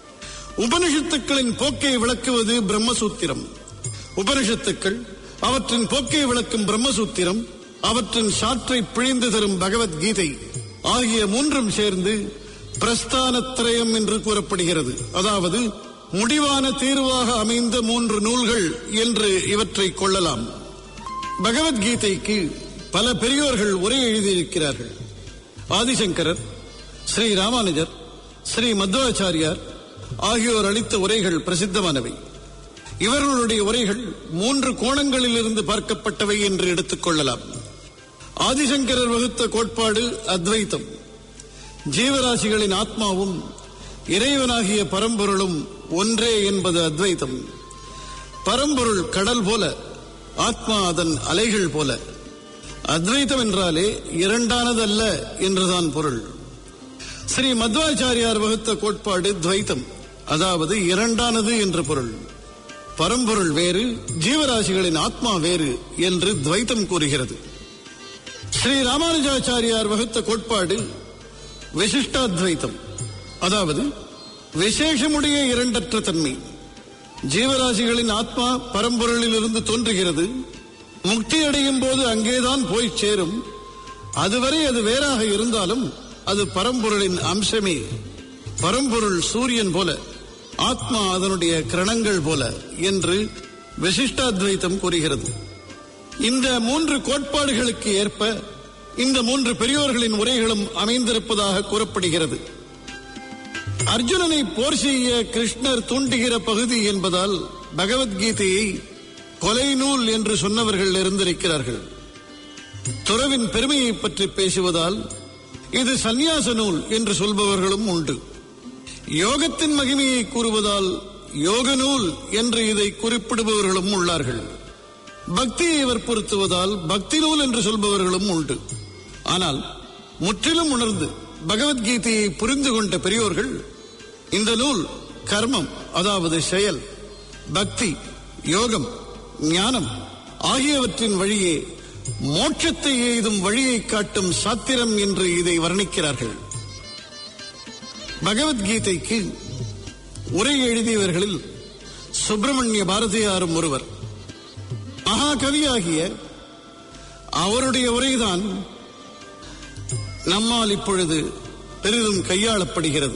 உபனிஷத்துக்களின் போக்கை விளக்குவது பிரம்மசூத்திரம் உபனிஷத்துக்கள் அவற்றின் போக்கை விளக்கும் பிரம்மசூத்திரம் அவற்றின் சாற்றை பிழிந்து தரும் பகவத்கீதை ஆகிய மூன்றும் சேர்ந்து பிரஸ்தானத்திரயம் என்று கூறப்படுகிறது அதாவது முடிவான தீர்வாக அமைந்த மூன்று நூல்கள் என்று இவற்றை கொள்ளலாம் பகவத்கீதைக்கு பல பெரியோர்கள் உரை எழுதியிருக்கிறார்கள் ஆதிசங்கரர் ஸ்ரீ ராமானுஜர் ஸ்ரீ மத்வாச்சாரியார் ஆகியோர் அளித்த உரைகள் பிரசித்தமானவை இவர்களுடைய உரைகள் மூன்று கோணங்களில் இருந்து பார்க்கப்பட்டவை என்று எடுத்துக் கொள்ளலாம் ஆதிசங்கரர் வகுத்த கோட்பாடு அத்வைத்தம் ஜீவராசிகளின் ஆத்மாவும் இறைவனாகிய பரம்பொருளும் ஒன்றே என்பது அத்வைத்தம் பரம்பொருள் கடல் போல ஆத்மா அதன் அலைகள் போல அத்வைத்தம் என்றாலே இரண்டானதல்ல என்றுதான் பொருள் ஸ்ரீ மத்வாச்சாரியார் வகுத்த கோட்பாடு துவைத்தம் அதாவது இரண்டானது என்று பொருள் பரம்பொருள் வேறு ஜீவராசிகளின் ஆத்மா வேறு என்று துவைத்தம் கூறுகிறது ஸ்ரீ ராமானுஜாச்சாரியார் வகுத்த கோட்பாடு விசிஷ்டாத்வைத்தம் அதாவது விசேஷமுடைய இரண்டற்ற தன்மை ஜீவராசிகளின் ஆத்மா பரம்பொருளில் இருந்து தோன்றுகிறது முக்தி அடையும் போது அங்கேதான் போய் சேரும் அதுவரை அது வேறாக இருந்தாலும் அது பரம்பொருளின் அம்சமே பரம்பொருள் சூரியன் போல ஆத்மா அதனுடைய கிரணங்கள் போல என்று விசிஷ்டாத்வைத்தம் கூறுகிறது இந்த மூன்று கோட்பாடுகளுக்கு ஏற்ப இந்த மூன்று பெரியோர்களின் உரைகளும் அமைந்திருப்பதாக கூறப்படுகிறது அர்ஜுனனை போர் செய்ய கிருஷ்ணர் தூண்டுகிற பகுதி என்பதால் பகவத்கீதையை கொலை நூல் என்று சொன்னவர்கள் இருந்திருக்கிறார்கள் துறவின் பெருமையை பற்றி பேசுவதால் இது சந்நியாச நூல் என்று சொல்பவர்களும் உண்டு யோகத்தின் மகிமையை கூறுவதால் யோக நூல் என்று இதை குறிப்பிடுபவர்களும் உள்ளார்கள் பக்தியை வற்புறுத்துவதால் பக்தி நூல் என்று சொல்பவர்களும் உண்டு ஆனால் முற்றிலும் உணர்ந்து பகவத்கீதையை புரிந்து கொண்ட பெரியோர்கள் இந்த நூல் கர்மம் அதாவது செயல் பக்தி யோகம் ஞானம் ஆகியவற்றின் வழியே மோட்சத்தை எய்தும் வழியை காட்டும் சாத்திரம் என்று இதை வர்ணிக்கிறார்கள் பகவத்கீதைக்கு உரை எழுதியவர்களில் சுப்பிரமணிய பாரதியாரும் ஒருவர் மகாகவியாகிய அவருடைய உரைதான் நம்மால் இப்பொழுது பெரிதும் கையாளப்படுகிறது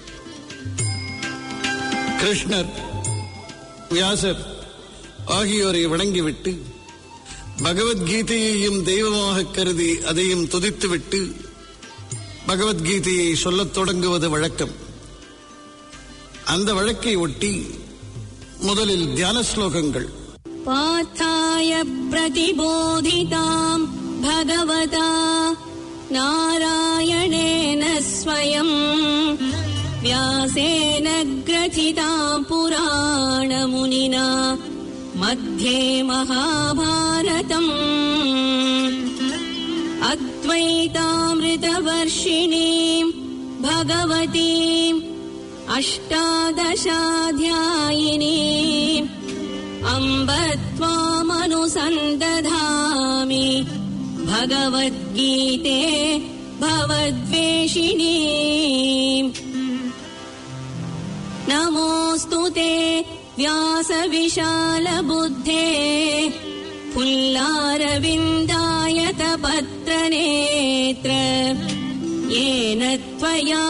கிருஷ்ணர் வியாசர் ஆகியோரை வணங்கிவிட்டு பகவத்கீதையையும் தெய்வமாக கருதி அதையும் துதித்துவிட்டு பகவத்கீதையை சொல்லத் தொடங்குவது வழக்கம் அந்த வழக்கை ஒட்டி முதலில் தியான ஸ்லோகங்கள் पार्थाय प्रतिबोधिताम् भगवता नारायणेन स्वयम् व्यासेन ग्रथिताम् पुराणमुनिना मध्ये महाभारतम् अद्वैतामृतवर्षिणीम् भगवतीम् अष्टादशाध्यायिनीम् अम्ब त्वामनुसन्दधामि भगवद्गीते भवद्वेषिणी नमोऽस्तु ते व्यासविशालबुद्धे पुल्लारविन्दायतपत्रनेत्र येन त्वया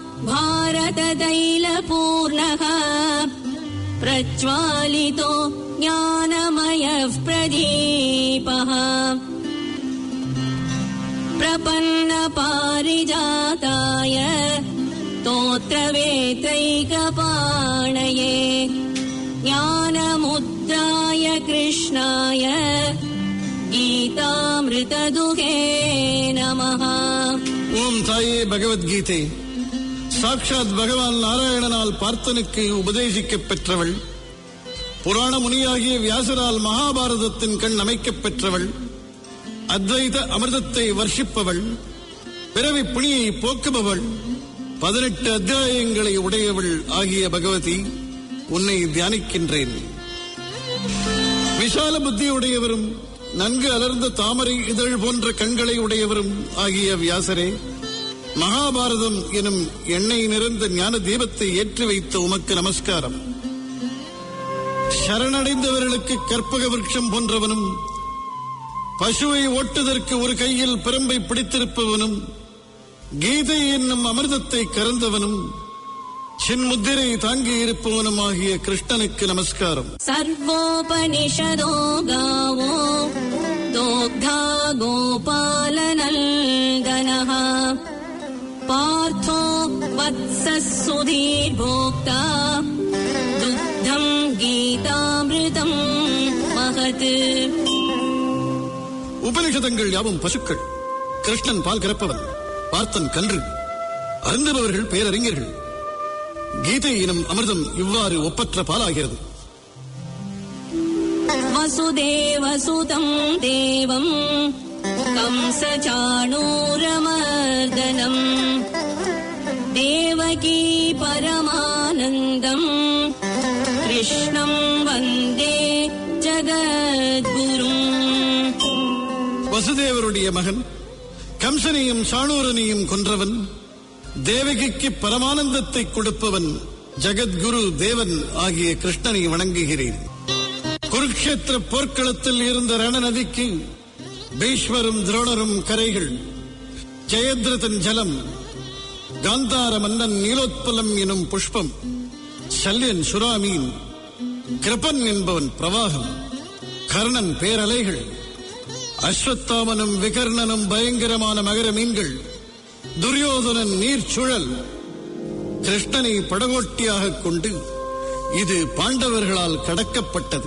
भारततैलपूर्णः प्रज्वालितो ज्ञानमयः प्रदीपः प्रपन्नपारिजाताय स्तोत्रवेत्रैकपाणये ज्ञानमुद्राय कृष्णाय गीतामृतदुहे नमः ஓம் தாயே பகவத்கீதை சாக்ஷாத் பகவான் நாராயணனால் பார்த்தனுக்கு உபதேசிக்கப் பெற்றவள் புராண முனியாகிய வியாசரால் மகாபாரதத்தின் கண் அமைக்கப் பெற்றவள் அத்வைத அமிர்தத்தை வர்ஷிப்பவள் பிறவி புனியை போக்குபவள் பதினெட்டு அத்தியாயங்களை உடையவள் ஆகிய பகவதி உன்னை தியானிக்கின்றேன் விஷால புத்தியுடையவரும் நன்கு அலர்ந்த தாமரை இதழ் போன்ற கண்களை உடையவரும் ஆகிய வியாசரே மகாபாரதம் எனும் எண்ணெய் நிறைந்த ஞான தீபத்தை ஏற்றி வைத்த உமக்கு நமஸ்காரம் சரணடைந்தவர்களுக்கு கற்பக விருட்சம் போன்றவனும் பசுவை ஓட்டுதற்கு ஒரு கையில் பிரம்பை பிடித்திருப்பவனும் கீதை என்னும் அமிர்தத்தை கறந்தவனும் சின்முத்திரை தாங்கி இருப்பவனுமாகிய கிருஷ்ணனுக்கு நமஸ்காரம் सर्वोपनिषदो गावो दोग्धा गोपालनन्दनः पार्थो वत्सः सुधीर्भोक्ता दुग्धम् गीतामृतम् महत् உபனிஷதங்கள் யாவும் பசுக்கள் கிருஷ்ணன் பால் கறப்பவன் பார்த்தன் கன்று அருந்துபவர்கள் பேரறிஞர்கள் கீதை எனும் அமிர்தம் இவ்வாறு ஒப்பற்ற பாலாகிறது वसुदेवसुतम् देवम् कंसचाणूरमर्दनम् देवकी परमानन्दम् कृष्णम् वन्दे जगद्गुरुम् வசுதேவருடைய மகன் கம்சனையும் சாணூரனையும் கொன்றவன் தேவகிக்கு பரமானந்தத்தை கொடுப்பவன் ஜெகத்குரு தேவன் ஆகிய கிருஷ்ணனை வணங்குகிறேன் குருக்ஷேத்திர போர்க்களத்தில் இருந்த ரணநதிக்கு பீஷ்மரும் துரோணரும் கரைகள் ஜெயத்ரதன் ஜலம் காந்தார மன்னன் நீலோத்பலம் எனும் புஷ்பம் சல்யன் சுறாமீன் கிருபன் என்பவன் பிரவாகம் கர்ணன் பேரலைகள் அஸ்வத்தாமனும் விகர்ணனும் பயங்கரமான மகர மீன்கள் துரியோதனன் நீர்ச்சுழல் கிருஷ்ணனை படகோட்டியாக கொண்டு இது பாண்டவர்களால் கடக்கப்பட்டது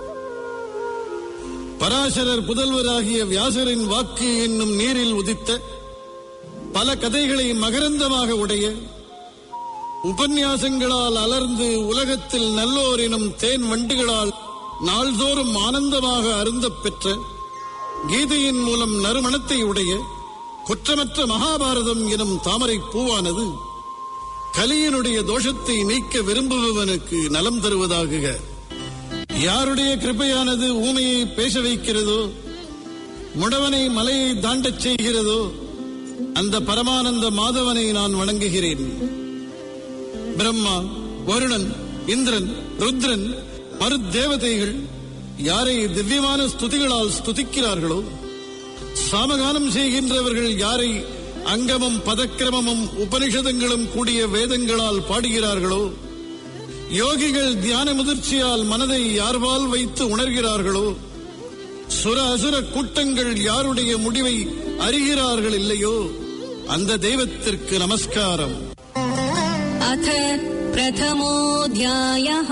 பராசரர் புதல்வராகிய வியாசரின் வாக்கு என்னும் நீரில் உதித்த பல கதைகளை மகரந்தமாக உடைய உபன்யாசங்களால் அலர்ந்து உலகத்தில் நல்லோர் எனும் தேன் வண்டுகளால் நாள்தோறும் ஆனந்தமாக அருந்தப் பெற்ற கீதையின் மூலம் நறுமணத்தை உடைய குற்றமற்ற மகாபாரதம் எனும் தாமரை பூவானது கலியனுடைய தோஷத்தை நீக்க விரும்புபவனுக்கு நலம் தருவதாகுக யாருடைய கிருபையானது ஊமையை பேச வைக்கிறதோ முடவனை மலையை தாண்டச் செய்கிறதோ அந்த பரமானந்த மாதவனை நான் வணங்குகிறேன் பிரம்மா வருணன் இந்திரன் ருத்ரன் மருத்தேவதைகள் யாரை திவ்யமான ஸ்துதிகளால் ஸ்துதிக்கிறார்களோ சாமகானம் செய்கின்றவர்கள் யாரை அங்கமும் பதக்கிரமமும் உபனிஷதங்களும் கூடிய வேதங்களால் பாடுகிறார்களோ யோகிகள் தியான முதிர்ச்சியால் மனதை யார்வால் வைத்து உணர்கிறார்களோ சுர அசுர கூட்டங்கள் யாருடைய முடிவை அறிகிறார்கள் இல்லையோ அந்த தெய்வத்திற்கு நமஸ்காரம் अथ प्रथमोऽध्यायः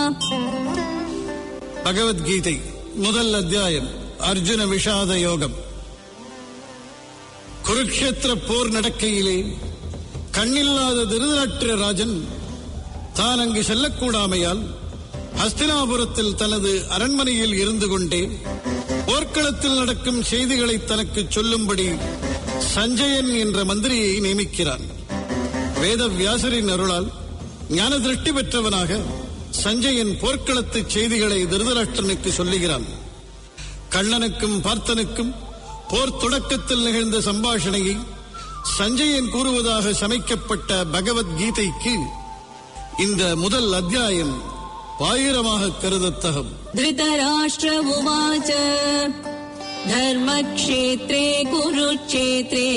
பகவத்கீதை முதல் அத்தியாயம் அர்ஜுன விஷாத யோகம் குருக்ஷேத்திர போர் நடக்கையிலே கண்ணில்லாத திருதராட்டிர ராஜன் தான் அங்கு செல்லக்கூடாமையால் ஹஸ்தினாபுரத்தில் தனது அரண்மனையில் இருந்து கொண்டே போர்க்களத்தில் நடக்கும் செய்திகளை தனக்கு சொல்லும்படி சஞ்சயன் என்ற மந்திரியை நியமிக்கிறான் வேத வியாசரின் அருளால் ஞான திருஷ்டி பெற்றவனாக சஞ்சயன் போர்க்களத்து செய்திகளை திருதராஷ்டிரனுக்கு சொல்லுகிறான் கண்ணனுக்கும் பார்த்தனுக்கும் போர் தொடக்கத்தில் நிகழ்ந்த சம்பாஷணையை சஞ்சயன் கூறுவதாக சமைக்கப்பட்ட பகவத்கீதைக்கு இந்த முதல் அத்தியாயம் பாயிரமாக கருதத்தகும் धृतराष्ट्र उवाच धर्मक्षेत्रे कुरुक्षेत्रे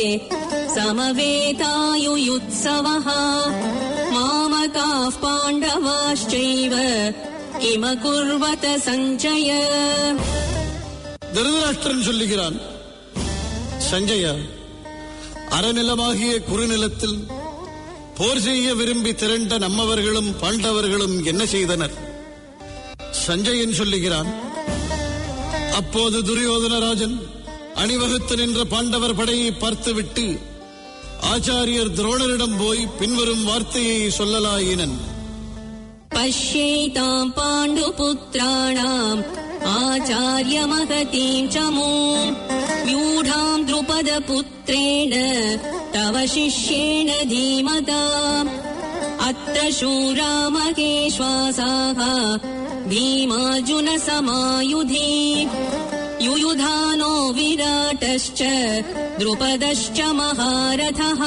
समवेतायुयुत्सवः मामकाः पाण्डवाश्चैव किमकुर्वत सञ्जय திருதராஷ்டிரன் சொல்லுகிறான் சஞ்சயா அறநிலமாகிய குறுநிலத்தில் போர் செய்ய விரும்பி திரண்ட நம்மவர்களும் பாண்டவர்களும் என்ன செய்தனர் சஞ்சயன் சொல்லுகிறான் அப்போது துரியோதனராஜன் அணிவகுத்து நின்ற பாண்டவர் படையை பார்த்துவிட்டு ஆச்சாரியர் துரோணரிடம் போய் பின்வரும் வார்த்தையை சொல்லலாயினன் पश्यैताम् पाण्डुपुत्राणाम् आचार्यमहतीम् च मूम् व्यूढाम् द्रुपदपुत्रेण तव शिष्येण धीमता अत्र शूरा महेश्वासाः भीमार्जुनसमायुधि युयुधानो विराटश्च द्रुपदश्च महारथः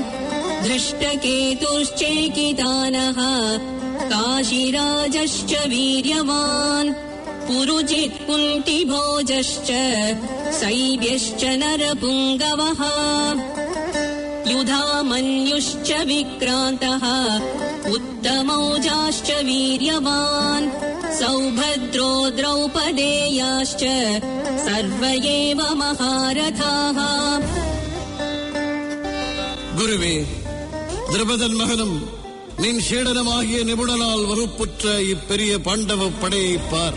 धृष्टकेतुश्चेकितानः काशीराजश्च वीर्यवान् पुरुजित् कुन्तिभोजश्च शैब्यश्च नरपुङ्गवः युधामन्युश्च विक्रान्तः उत्तमौजाश्च वीर्यवान् सौभद्रो द्रौपदेयाश्च सर्व एव महारथाः குருவே திரபதன் மகனும் நின் சீடனமாகிய நிபுணனால் வகுப்புற்ற இப்பெரிய பாண்டவ படையை பார்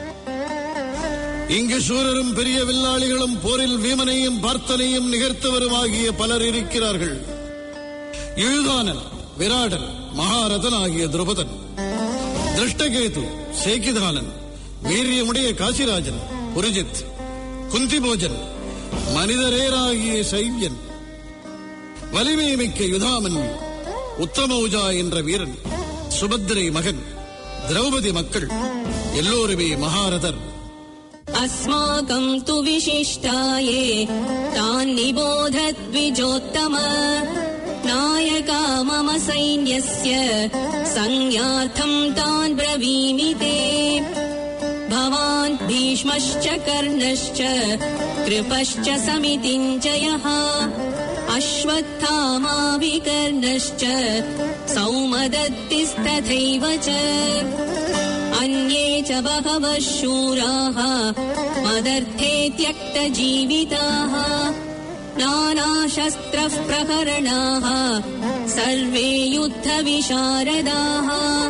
இங்கு சூரரும் பெரிய வில்லாளிகளும் போரில் வீமனையும் பார்த்தனையும் நிகர்த்தவருமாகிய பலர் இருக்கிறார்கள் இழுதானன் விராடன் மகாரதன் ஆகிய துருபதன் திருஷ்டகேது சேக்கிதானன் வீரியமுடைய காசிராஜன் புரிஜித் குந்திபோஜன் மனிதரேராகிய சைவியன் வலிமை மிக்க யுதாமன் உத்தமௌஜா என்ற வீரன் சுபத்திரை மகன் திரௌபதி மக்கள் எல்லோருமே மகாரதர் अस्माकम् तु विशिष्टाये तान् निबोधद्विजोत्तम नायका मम सैन्यस्य संज्ञार्थम् तान् ब्रवीमि ते भवान् भीष्मश्च कर्णश्च कृपश्च समितिञ्जयः अश्वत्थामाविकर्णश्च सौमदत्तिस्तथैव च अन्ये च बहवः शूराः मदर्थे त्यक्तजीविताः नानाशस्त्रः प्रकरणाः सर्वे युद्धविशारदाः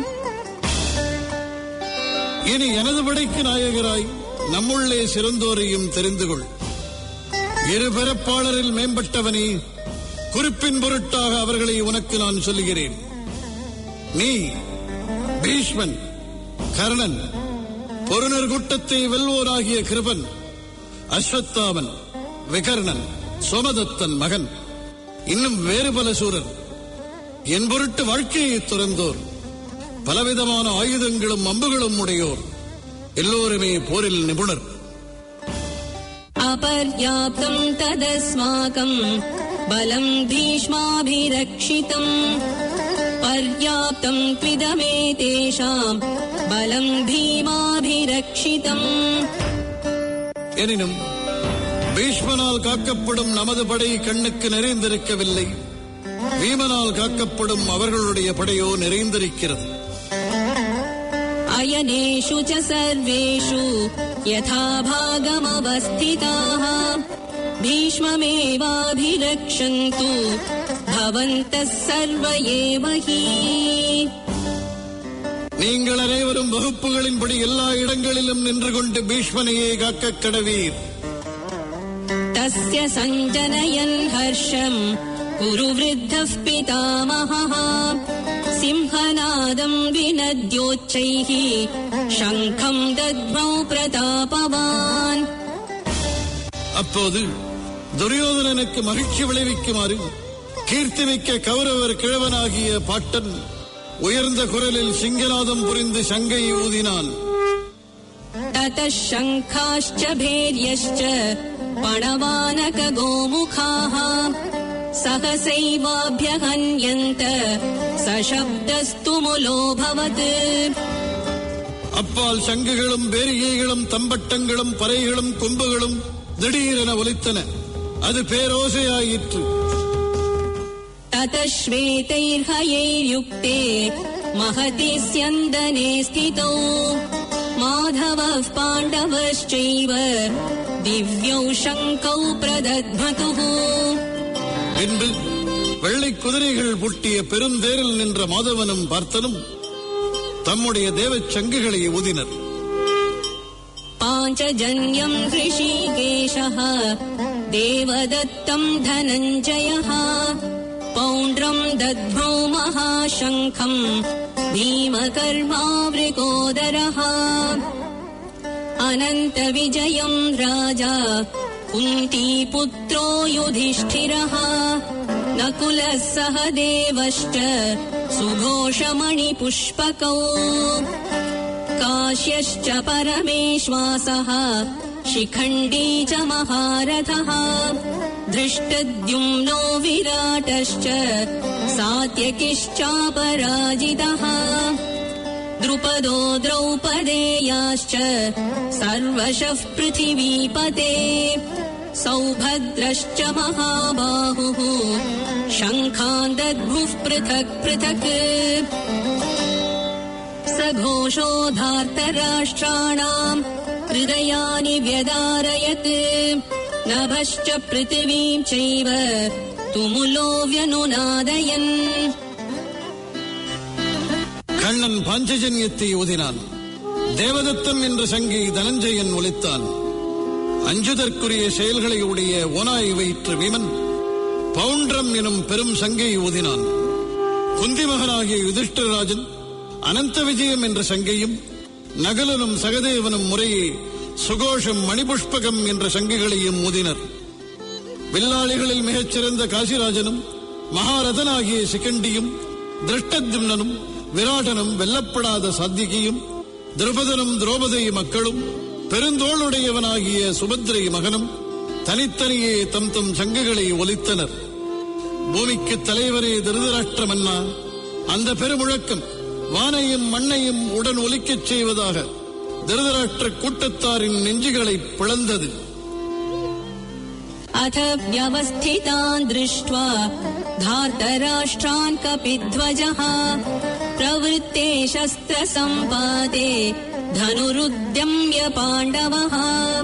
இனி எனது படைக்கு நாயகராய் நம்முள்ளே சிறந்தோரையும் தெரிந்து கொள் இரு பிறப்பாளரில் மேம்பட்டவனே குறிப்பின் பொருட்டாக அவர்களை உனக்கு நான் சொல்லுகிறேன் நீ பீஷ்மன் கர்ணன் பொருணர் கூட்டத்தை வெல்வோராகிய கிருபன் அஸ்வத்தாமன் விகர்ணன் சோமதத்தன் மகன் இன்னும் வேறு பல சூரர் என் பொருட்டு வாழ்க்கையை துறந்தோர் பலவிதமான ஆயுதங்களும் அம்புகளும் உடையோர் எல்லோருமே போரில் நிபுணர் अपर्याप्तम् तदस्माकम् बलम् भीष्माभिरक्षितम् पर्याप्तम् त्विदमेतेषाम् बलम् भीमाभिरक्षितम् எனினும் பீஷ்மனால் காக்கப்படும் நமது படை கண்ணுக்கு நிறைந்திருக்கவில்லை பீமனால் காக்கப்படும் அவர்களுடைய படையோ நிறைந்திருக்கிறது अयनेषु च सर्वेषु यथा भागमवस्थिताः भीष्ममेवाभिरक्षन्तु भवन्तः सर्व एव हि நீங்கள் அனைவரும் வகுப்புகளின்படி எல்லா இடங்களிலும் நின்று கொண்டு பீஷ்மனையே காக்கக் கடவீர் तस्य सञ्जनयन् हर्षम् कुरु वृद्धः पितामहः सिंहनादम् विनद्योच्चैः शङ्खम् दद्मौ प्रतापवान् அப்போது துரியோதனனுக்கு மகிழ்ச்சி விளைவிக்குமாறு கீர்த்திமிக்க கௌரவர் கிழவனாகிய பாட்டன் உயர்ந்த குரலில் சிங்கநாதம் புரிந்து சங்கை ஊதினான் ततः शङ्खाश्च भैर्यश्च पणवानकगोमुखाः सहसैवाभ्यहन्यन्त सशब्दस्तु मुलोऽभवत् அப்பால் சங்குகளும் பேரிகைகளும் தம்பட்டங்களும் பறைகளும் கொம்புகளும் திடீரென ஒலித்தன அது பேரோசையாயிற்று ततः श्वेतैर्हयैर्युक्ते महति स्यन्दने स्थितौ माधवः पाण्डवश्चैव दिव्यौ शङ्कौ प्रदध्मतुः பின்பு வெள்ளை குதிரைகள் பூட்டிய பெருந்தேரில் நின்ற மாதவனும் பார்த்தனும் தம்முடைய தேவச் சங்குகளை ஊதினர் पाञ्चजन्यम् ऋषिकेशः देवदत्तम् धनञ्जयः पौण्ड्रम् दद्मौ महाशङ्खम् भीमकर्मावृकोदरः अनन्तविजयम् राजा कुन्तीपुत्रो युधिष्ठिरः नकुलः सह देवश्च सुघोषमणिपुष्पकौ काश्यश्च परमेश्वासः शिखण्डी च महारथः धृष्टद्युम्नो विराटश्च सात्यकिश्चापराजितः द्रुपदो द्रौपदेयाश्च सर्वशः पृथिवीपते सौभद्रश्च महाबाहुः शङ्खान् दद्मुः पृथक् पृथक् सघोषोधार्तराष्ट्राणाम् हृदयानि व्यदारयत् नभश्च पृथिवीम् चैव तुमुलो व्यनुनादयन् கண்ணன் பாஞ்சஜன்யத்தை ஓதினான் தேவதத்தன் என்ற சங்கை தனஞ்சயன் ஒலித்தான் அஞ்சுதற்குரிய செயல்களை உடைய ஓனாய் வயிற்று வீமன் பவுண்ட்ரம் எனும் பெரும் சங்கை ஊதினான் குந்தி மகனாகிய யுதிஷ்டராஜன் அனந்த விஜயம் என்ற சங்கையும் நகலனும் சகதேவனும் முறையே சுகோஷம் மணிபுஷ்பகம் என்ற சங்கைகளையும் ஊதினர் வில்லாளிகளில் மிகச் சிறந்த காசிராஜனும் மகாரதனாகிய சிகண்டியும் திருஷ்டத்யும்னனும் விராட்டனும் வெல்லப்படாத சாத்திகியும் திரௌபதனும் திரௌபதி மக்களும் பெருந்தோளுடையவனாகிய சுபத்திரை மகனும் தனித்தனியே தம் தம் சங்குகளை ஒலித்தனர் பூமிக்கு தலைவரே திருதராஷ்டிர மன்னா அந்த பெருமுழக்கம் வானையும் மண்ணையும் உடன் ஒலிக்கச் செய்வதாக திருதராஷ்டிர கூட்டத்தாரின் நெஞ்சுகளை பிளந்தது अथ व्यवस्थितान् दृष्ट्वा धार्तराष्ट्रान् कपिध्वजः प्रवृत्ते शस्त्रसम्पाते धनुरुद्यम्य पाण्डवः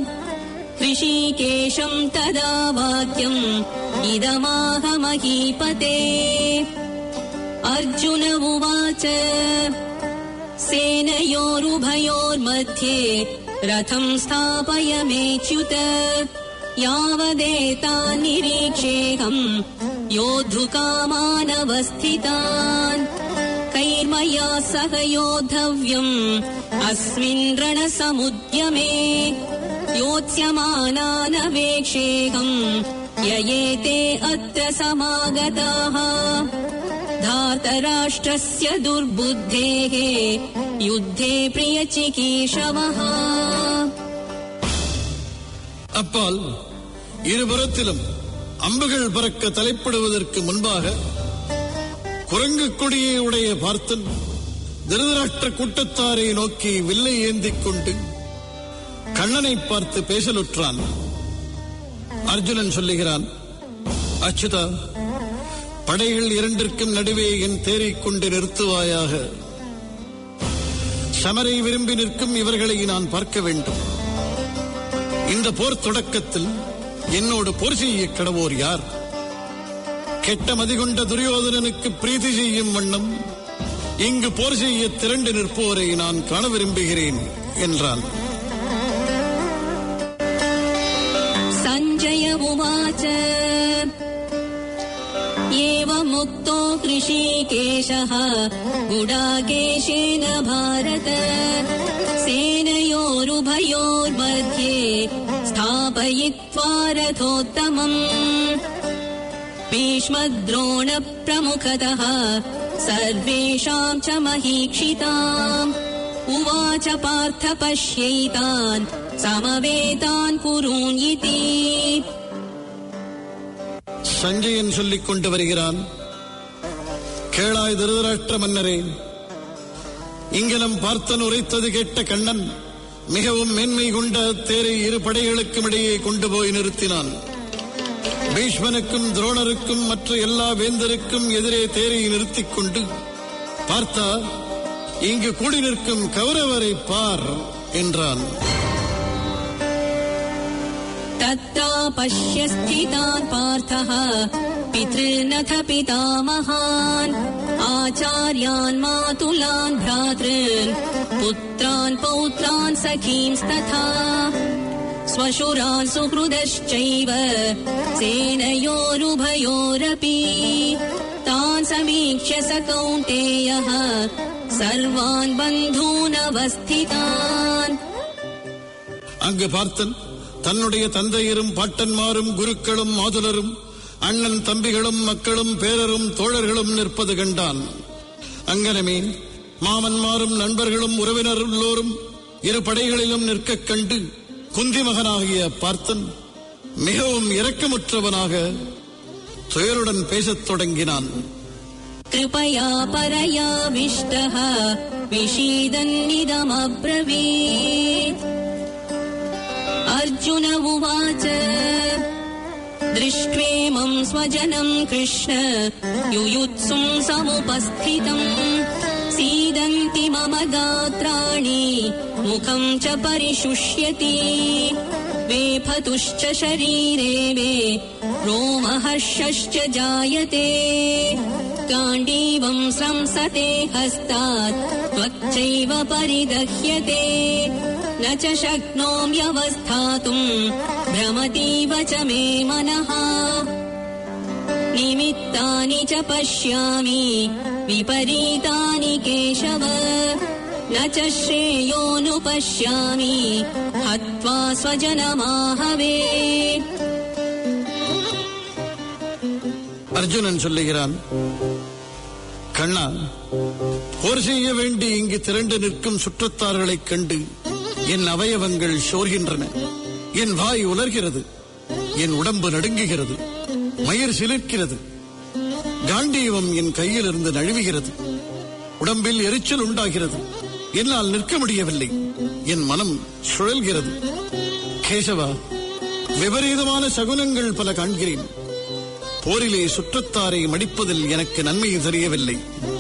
ऋषिकेशम् तदा वाक्यम् इदमाह महीपते अर्जुन उवाच सेनयोरुभयोर्मध्ये रथम् स्थापय मेच्युत यावदेतान् निरीक्षेऽहम् योद्धुकामानवस्थितान् कैर्मया सह योद्धव्यम् अस्मिन् रणसमुद्यमे योत्स्यमानानवेक्षेऽहम् ययेते अत्र समागताः धातराष्ट्रस्य दुर्बुद्धेः युद्धे प्रियचिकीर्षवः அப்பால் இருபுறத்திலும் அம்புகள் பறக்க தலைப்படுவதற்கு முன்பாக குரங்கு கொடியை உடைய பார்த்தன் திருதராஷ்டிர கூட்டத்தாரை நோக்கி வில்லை ஏந்திக் கொண்டு கண்ணனை பார்த்து பேசலுற்றான் அர்ஜுனன் சொல்லுகிறான் அச்சுதா படைகள் இரண்டிற்கும் நடுவே என் தேரைக் கொண்டு நிறுத்துவாயாக சமரை விரும்பி நிற்கும் இவர்களை நான் பார்க்க வேண்டும் இந்த போர் தொடக்கத்தில் என்னோடு போர் செய்ய கடவோர் யார் கெட்ட மதிகொண்ட துரியோதனனுக்கு பிரீதி செய்யும் வண்ணம் இங்கு போர் செய்ய திரண்டு நிற்போரை நான் காண விரும்புகிறேன் என்றான் सञ्जय उवाच एवमुक्तो कृषिकेशः गुडाकेशेन भारत सेनयोरुभयोर्मध्ये स्थापयित्वा रथोत्तमम् भीष्मद्रोणप्रमुखतः सर्वेषाम् च महीक्षिताम् उवाच पार्थ पश्यैतान् समवेतान् कुरून् इति சஞ்சயன் சொல்லிக் கொண்டு வருகிறான் கேளாய் திருதராஷ்டிர மன்னரே இங்கனம் பார்த்தன் உரைத்தது கேட்ட கண்ணன் மிகவும் மேன்மை கொண்ட தேரை இரு படைகளுக்கும் இடையே கொண்டு போய் நிறுத்தினான் பீஷ்மனுக்கும் துரோணருக்கும் மற்ற எல்லா வேந்தருக்கும் எதிரே தேரை நிறுத்திக் கொண்டு பார்த்தா இங்கு கூடி நிற்கும் கௌரவரை பார் என்றான் तत्ता पश्य स्थितान् पार्थः पितॄनथ पितामहान् आचार्यान् मातुलान् भ्रातॄन् पुत्रान् पौत्रान् सखींस्तथा स्वशुरान् सुहृदश्चैव सेनयोरुभयोरपि तान् समीक्ष्य स कौन्तेयः सर्वान् बन्धूनवस्थितान् அங்கு பார்த்தன் தன்னுடைய தந்தையரும் பாட்டன்மாரும் குருக்களும் மாதுலரும் அண்ணன் தம்பிகளும் மக்களும் பேரரும் தோழர்களும் நிற்பது கண்டான் அங்கனமே மாமன்மாரும் நண்பர்களும் உறவினர் எல்லோரும் இரு படைகளிலும் நிற்கக் கண்டு குந்தி மகனாகிய பார்த்தன் மிகவும் இரக்கமுற்றவனாக துயருடன் பேசத் தொடங்கினான் कृपया परयाविष्टः विषीदन्निदमब्रवीत् अर्जुन उवाच दृष्ट्वेमं स्वजनं कृष्ण युयुत्सुं समुपस्थितम् सीदन्ति मम गात्राणि मुखं च परिशुष्यति वेफतुश्च शरीरे मे रोमहर्षश्च जायते गाण्डीवं स्रंसते हस्तात् त्वच्चैव परिदह्यते न च शक्नोम्यवस्थातुम् भ्रमतीव च मे मनः निमित्तानि च पश्यामि विपरीतानि केशव न च श्रेयोऽनुपश्यामि हत्वा स्वजनमाहवे அர்ஜுனன் சொல்லுகிறான் கண்ணா போர் செய்ய வேண்டி இங்கு திரண்டு நிற்கும் சுற்றத்தார்களைக் கண்டு என் அவயவங்கள் சோர்கின்றன என் வாய் உலர்கிறது என் உடம்பு நடுங்குகிறது மயிர் சிலிர்க்கிறது காண்டீவம் என் கையிலிருந்து நழுவுகிறது உடம்பில் எரிச்சல் உண்டாகிறது என்னால் நிற்க முடியவில்லை என் மனம் சுழல்கிறது கேசவா விபரீதமான சகுனங்கள் பல காண்கிறேன் போரிலே சுற்றத்தாரை மடிப்பதில் எனக்கு நன்மை தெரியவில்லை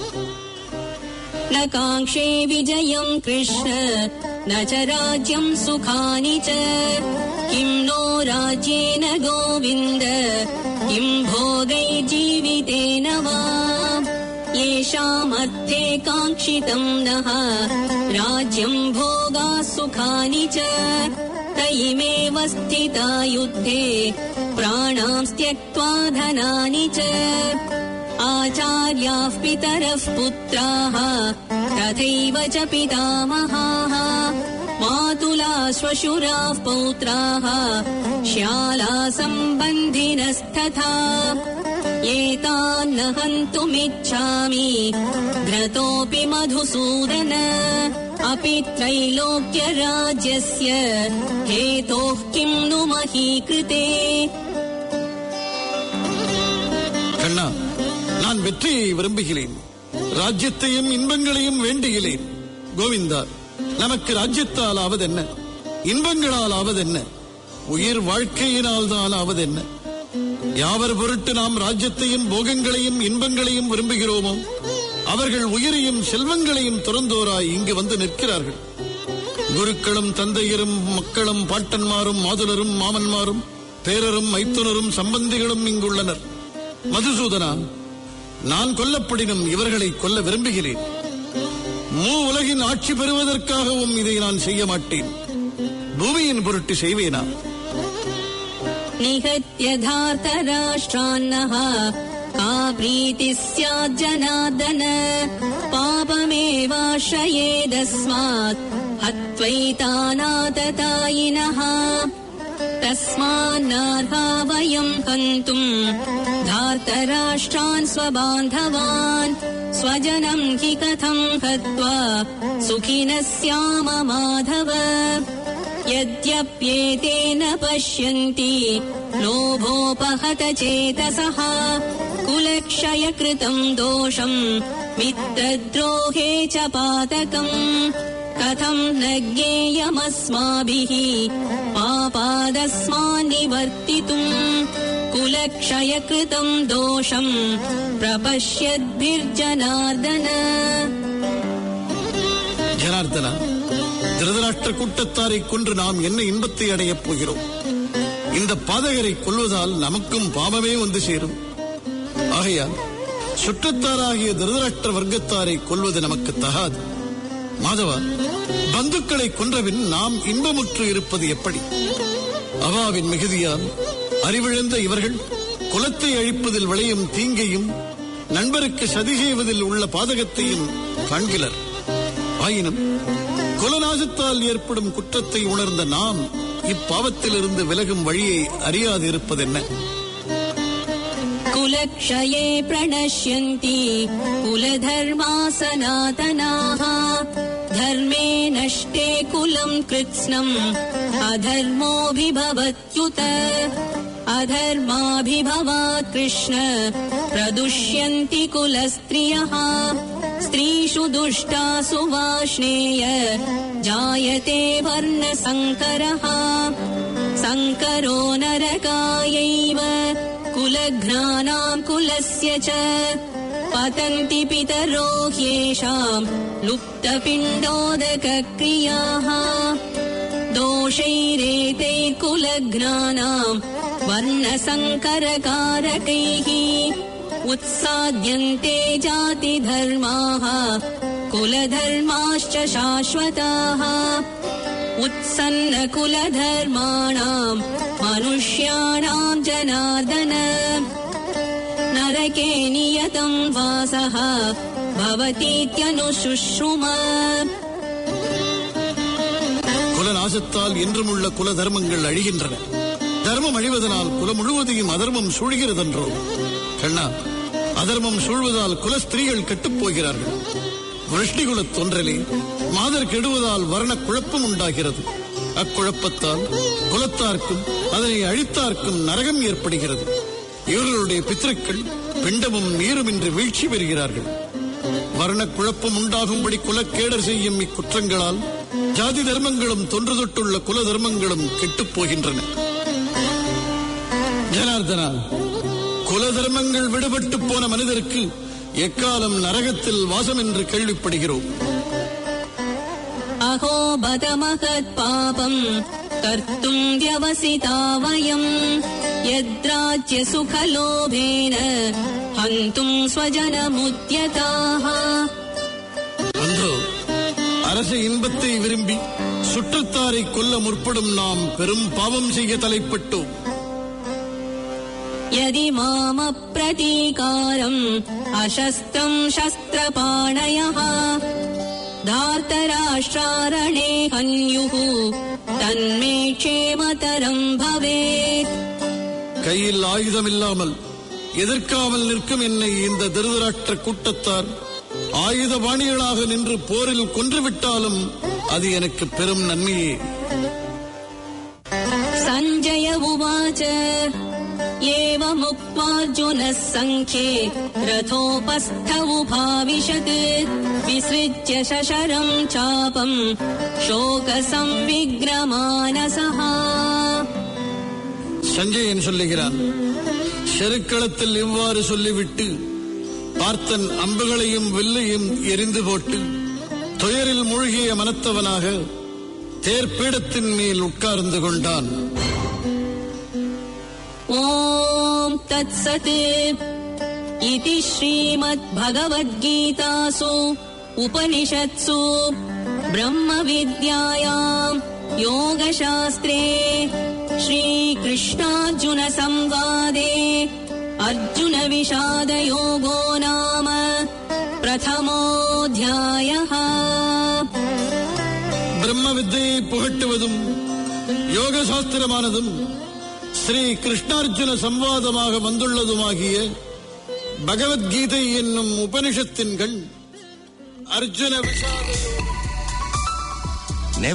न काङ्क्षे विजयम् कृष्ण न च राज्यम् सुखानि च किम् नो राज्येन गोविन्द किम् भोगैर्जीवितेन वा येषामर्थे काङ्क्षितम् नः राज्यम् भोगा सुखानि च तयिमेव स्थिता युद्धे प्राणांस् त्यक्त्वा धनानि च आचार्याः पितरः पुत्राः तथैव च पितामहाः मातुला श्वशुराः पौत्राः श्याला सम्बन्धिनस्तथा एतान्न हन्तुमिच्छामि घ्रतोऽपि मधुसूदन अपि त्रैलोक्यराज्यस्य हेतोः किम् नु महीकृते கண்ணா நான் வெற்றியை விரும்புகிறேன் ராஜ்யத்தையும் இன்பங்களையும் வேண்டுகிறேன் கோவிந்தா நமக்கு ராஜ்யத்தால் ஆவதென்ன இன்பங்களால் ஆவதென்ன உயிர் வாழ்க்கையினால் தான் ஆவதென்ன யாவர் பொருட்டு நாம் ராஜ்யத்தையும் போகங்களையும் இன்பங்களையும் விரும்புகிறோமோ அவர்கள் உயிரையும் செல்வங்களையும் துறந்தோராய் இங்கு வந்து நிற்கிறார்கள் குருக்களும் தந்தையரும் மக்களும் பாட்டன்மாரும் மாதுலரும் மாமன்மாரும் பேரரும் மைத்துனரும் சம்பந்திகளும் இங்குள்ளனர் மதுசூதனா நான் கொல்லப்படினும் இவர்களை கொல்ல விரும்புகிறேன் மூ உலகின் ஆட்சி பெறுவதற்காகவும் இதை நான் செய்ய மாட்டேன் பூமியின் பொருட்டு செய்வேனா निहत्य धार्तराष्ट्रान्नः का प्रीतिः स्याज्जनार्दन पापमेवाश्रयेदस्मात् हत्वैतानाततायिनः तस्मान्नार्हा वयम् हन्तुम् धार्तराष्ट्रान् स्वबान्धवान् स्वजनम् हि कथम् हत्वा सुखिनः स्याम माधव यद्यप्येतेन पश्यन्ति लोभोपहत चेतसः कुलक्षयकृतम् दोषम् मित्रद्रोहे च पातकम् कथम् न ज्ञेयमस्माभिः पापादस्मान्निवर्तितुम् कुलक्षयकृतम् दोषम् प्रपश्यद्भिर्जनार्दन ஜனார்தனா திருதராஷ்டிர கூட்டத்தாரை கொன்று நாம் என்ன இன்பத்தை அடையப் போகிறோம் இந்த பாதகரை கொல்வதால் நமக்கும் பாவமே வந்து சேரும் ஆகையால் சுற்றத்தாராகிய திருதராஷ்டிர வர்க்கத்தாரை கொல்வது நமக்கு தகாது மாதவா பந்துக்களை கொன்றபின் நாம் இன்பமுற்று இருப்பது எப்படி அவாவின் மிகுதியால் அறிவிழந்த இவர்கள் குலத்தை அழிப்பதில் விளையும் தீங்கையும் நண்பருக்கு சதி செய்வதில் உள்ள பாதகத்தையும் காண்கிலர் ஆயினும் குலநாசத்தால் ஏற்படும் குற்றத்தை உணர்ந்த நாம் இப்பாவத்திலிருந்து விலகும் வழியை அறியாது இருப்பதென்ன कुलक्षये प्रणश्यन्ति कुलधर्मा सनातनाः धर्मे नष्टे कुलम् कृत्स्नम् अधर्मोऽभिभवत्युत अधर्माभिभवात् कृष्ण प्रदुष्यन्ति कुलस्त्रियः स्त्रीषु दुष्टासु वाष्णेय जायते वर्णसङ्करः सङ्करो नरकायैव कुलघ्नानाम् कुलस्य च पतन्ति पितरो ह्येषाम् लुप्तपिण्डोदकक्रियाः दोषैरेते कुलघ्नानाम् वर्णसङ्करकारकैः उत्साद्यन्ते जातिधर्माः कुलधर्माश्च शाश्वताः उत्सन्नकुलधर्माणाम् मनुष्याणाम् जनार्दन नरके नियतम् वासः भवतीत्यनुशुश्रुम குலநாசத்தால் இன்றும் உள்ள குல தர்மங்கள் அழிகின்றன தர்மம் அழிவதனால் குலம் முழுவதையும் அதர்மம் சூழ்கிறதென்றோ கண்ணா அதர்மம் சூழ்வதால் குல ஸ்திரீகள் கெட்டுப் போகிறார்கள் விருஷ்டிகுலத் தொன்றலே மாதர் கெடுவதால் வர்ண குழப்பம் உண்டாகிறது அக்குழப்பத்தால் குலத்தார்க்கும் அதனை அழித்தார்க்கும் நரகம் ஏற்படுகிறது இவர்களுடைய பித்திருக்கள் பிண்டமும் நீருமின்றி வீழ்ச்சி பெறுகிறார்கள் வர்ண குழப்பம் உண்டாகும்படி குலக்கேடர் செய்யும் இக்குற்றங்களால் ஜாதி தர்மங்களும் தொன்று தொட்டுள்ள குல தர்மங்களும் கெட்டுப் போகின்றன ஜனார்தனா குல தர்மங்கள் விடுபட்டு போன மனிதருக்கு எக்காலம் நரகத்தில் வாசம் என்று கேள்விப்படுகிறோம் अहो बत महत्पापम् कर्तुम् व्यवसिता वयम् यद्राज्यसुखलोभेन हन्तुम् स्वजनमुद्यताः அன்றோ அரச இன்பத்தை விரும்பி சுற்றத்தாரை கொல்ல முற்படும் நாம் பெரும் பாவம் செய்ய தலைப்பட்டோம் यदि मामप्रतीकारम् अशस्त्रम् शस्त्रपाणयः धार्तराष्ट्रारणे हन्युः तन्मे क्षेमतरम् भवेत् கையில் ஆயுதம் இல்லாமல் எதிர்க்காமல் நிற்கும் என்னை இந்த திருதராஷ்டிர கூட்டத்தார் ஆயுதபாணிகளாக நின்று போரில் கொன்றுவிட்டாலும் அது எனக்கு பெரும் நன்மையே सञ्जय उवाच एवमुक्त्वार्जुनः सङ्ख्ये रथोपस्थ उभाविशत् विसृज्य शशरम् चापम् शोकसंविग्रमानसः சஞ்சயன் சொல்லுகிறான் செருக்களத்தில் இவ்வாறு சொல்லிவிட்டு பார்த்தன் அம்புகளையும் வில்லையும் எரிந்து போட்டு துயரில் மூழ்கிய மனத்தவனாக தேர்ப்பீடத்தின் மேல் உட்கார்ந்து கொண்டான் ॐ तत्सत् इति श्रीमद्भगवद्गीतासु उपनिषत्सु ब्रह्मविद्यायाम् योगशास्त्रे श्रीकृष्णार्जुनसंवादे अर्जुनविषादयोगो नाम प्रथमोऽध्यायः பிரம்ம வித்தையை புகட்டுவதும் யோக சாஸ்திரமானதும் ஸ்ரீ கிருஷ்ணார்ஜுன சம்வாதமாக வந்துள்ளதுமாகிய பகவத்கீதை என்னும் உபனிஷத்தின்கள் அர்ஜுன விஷாத யோகம்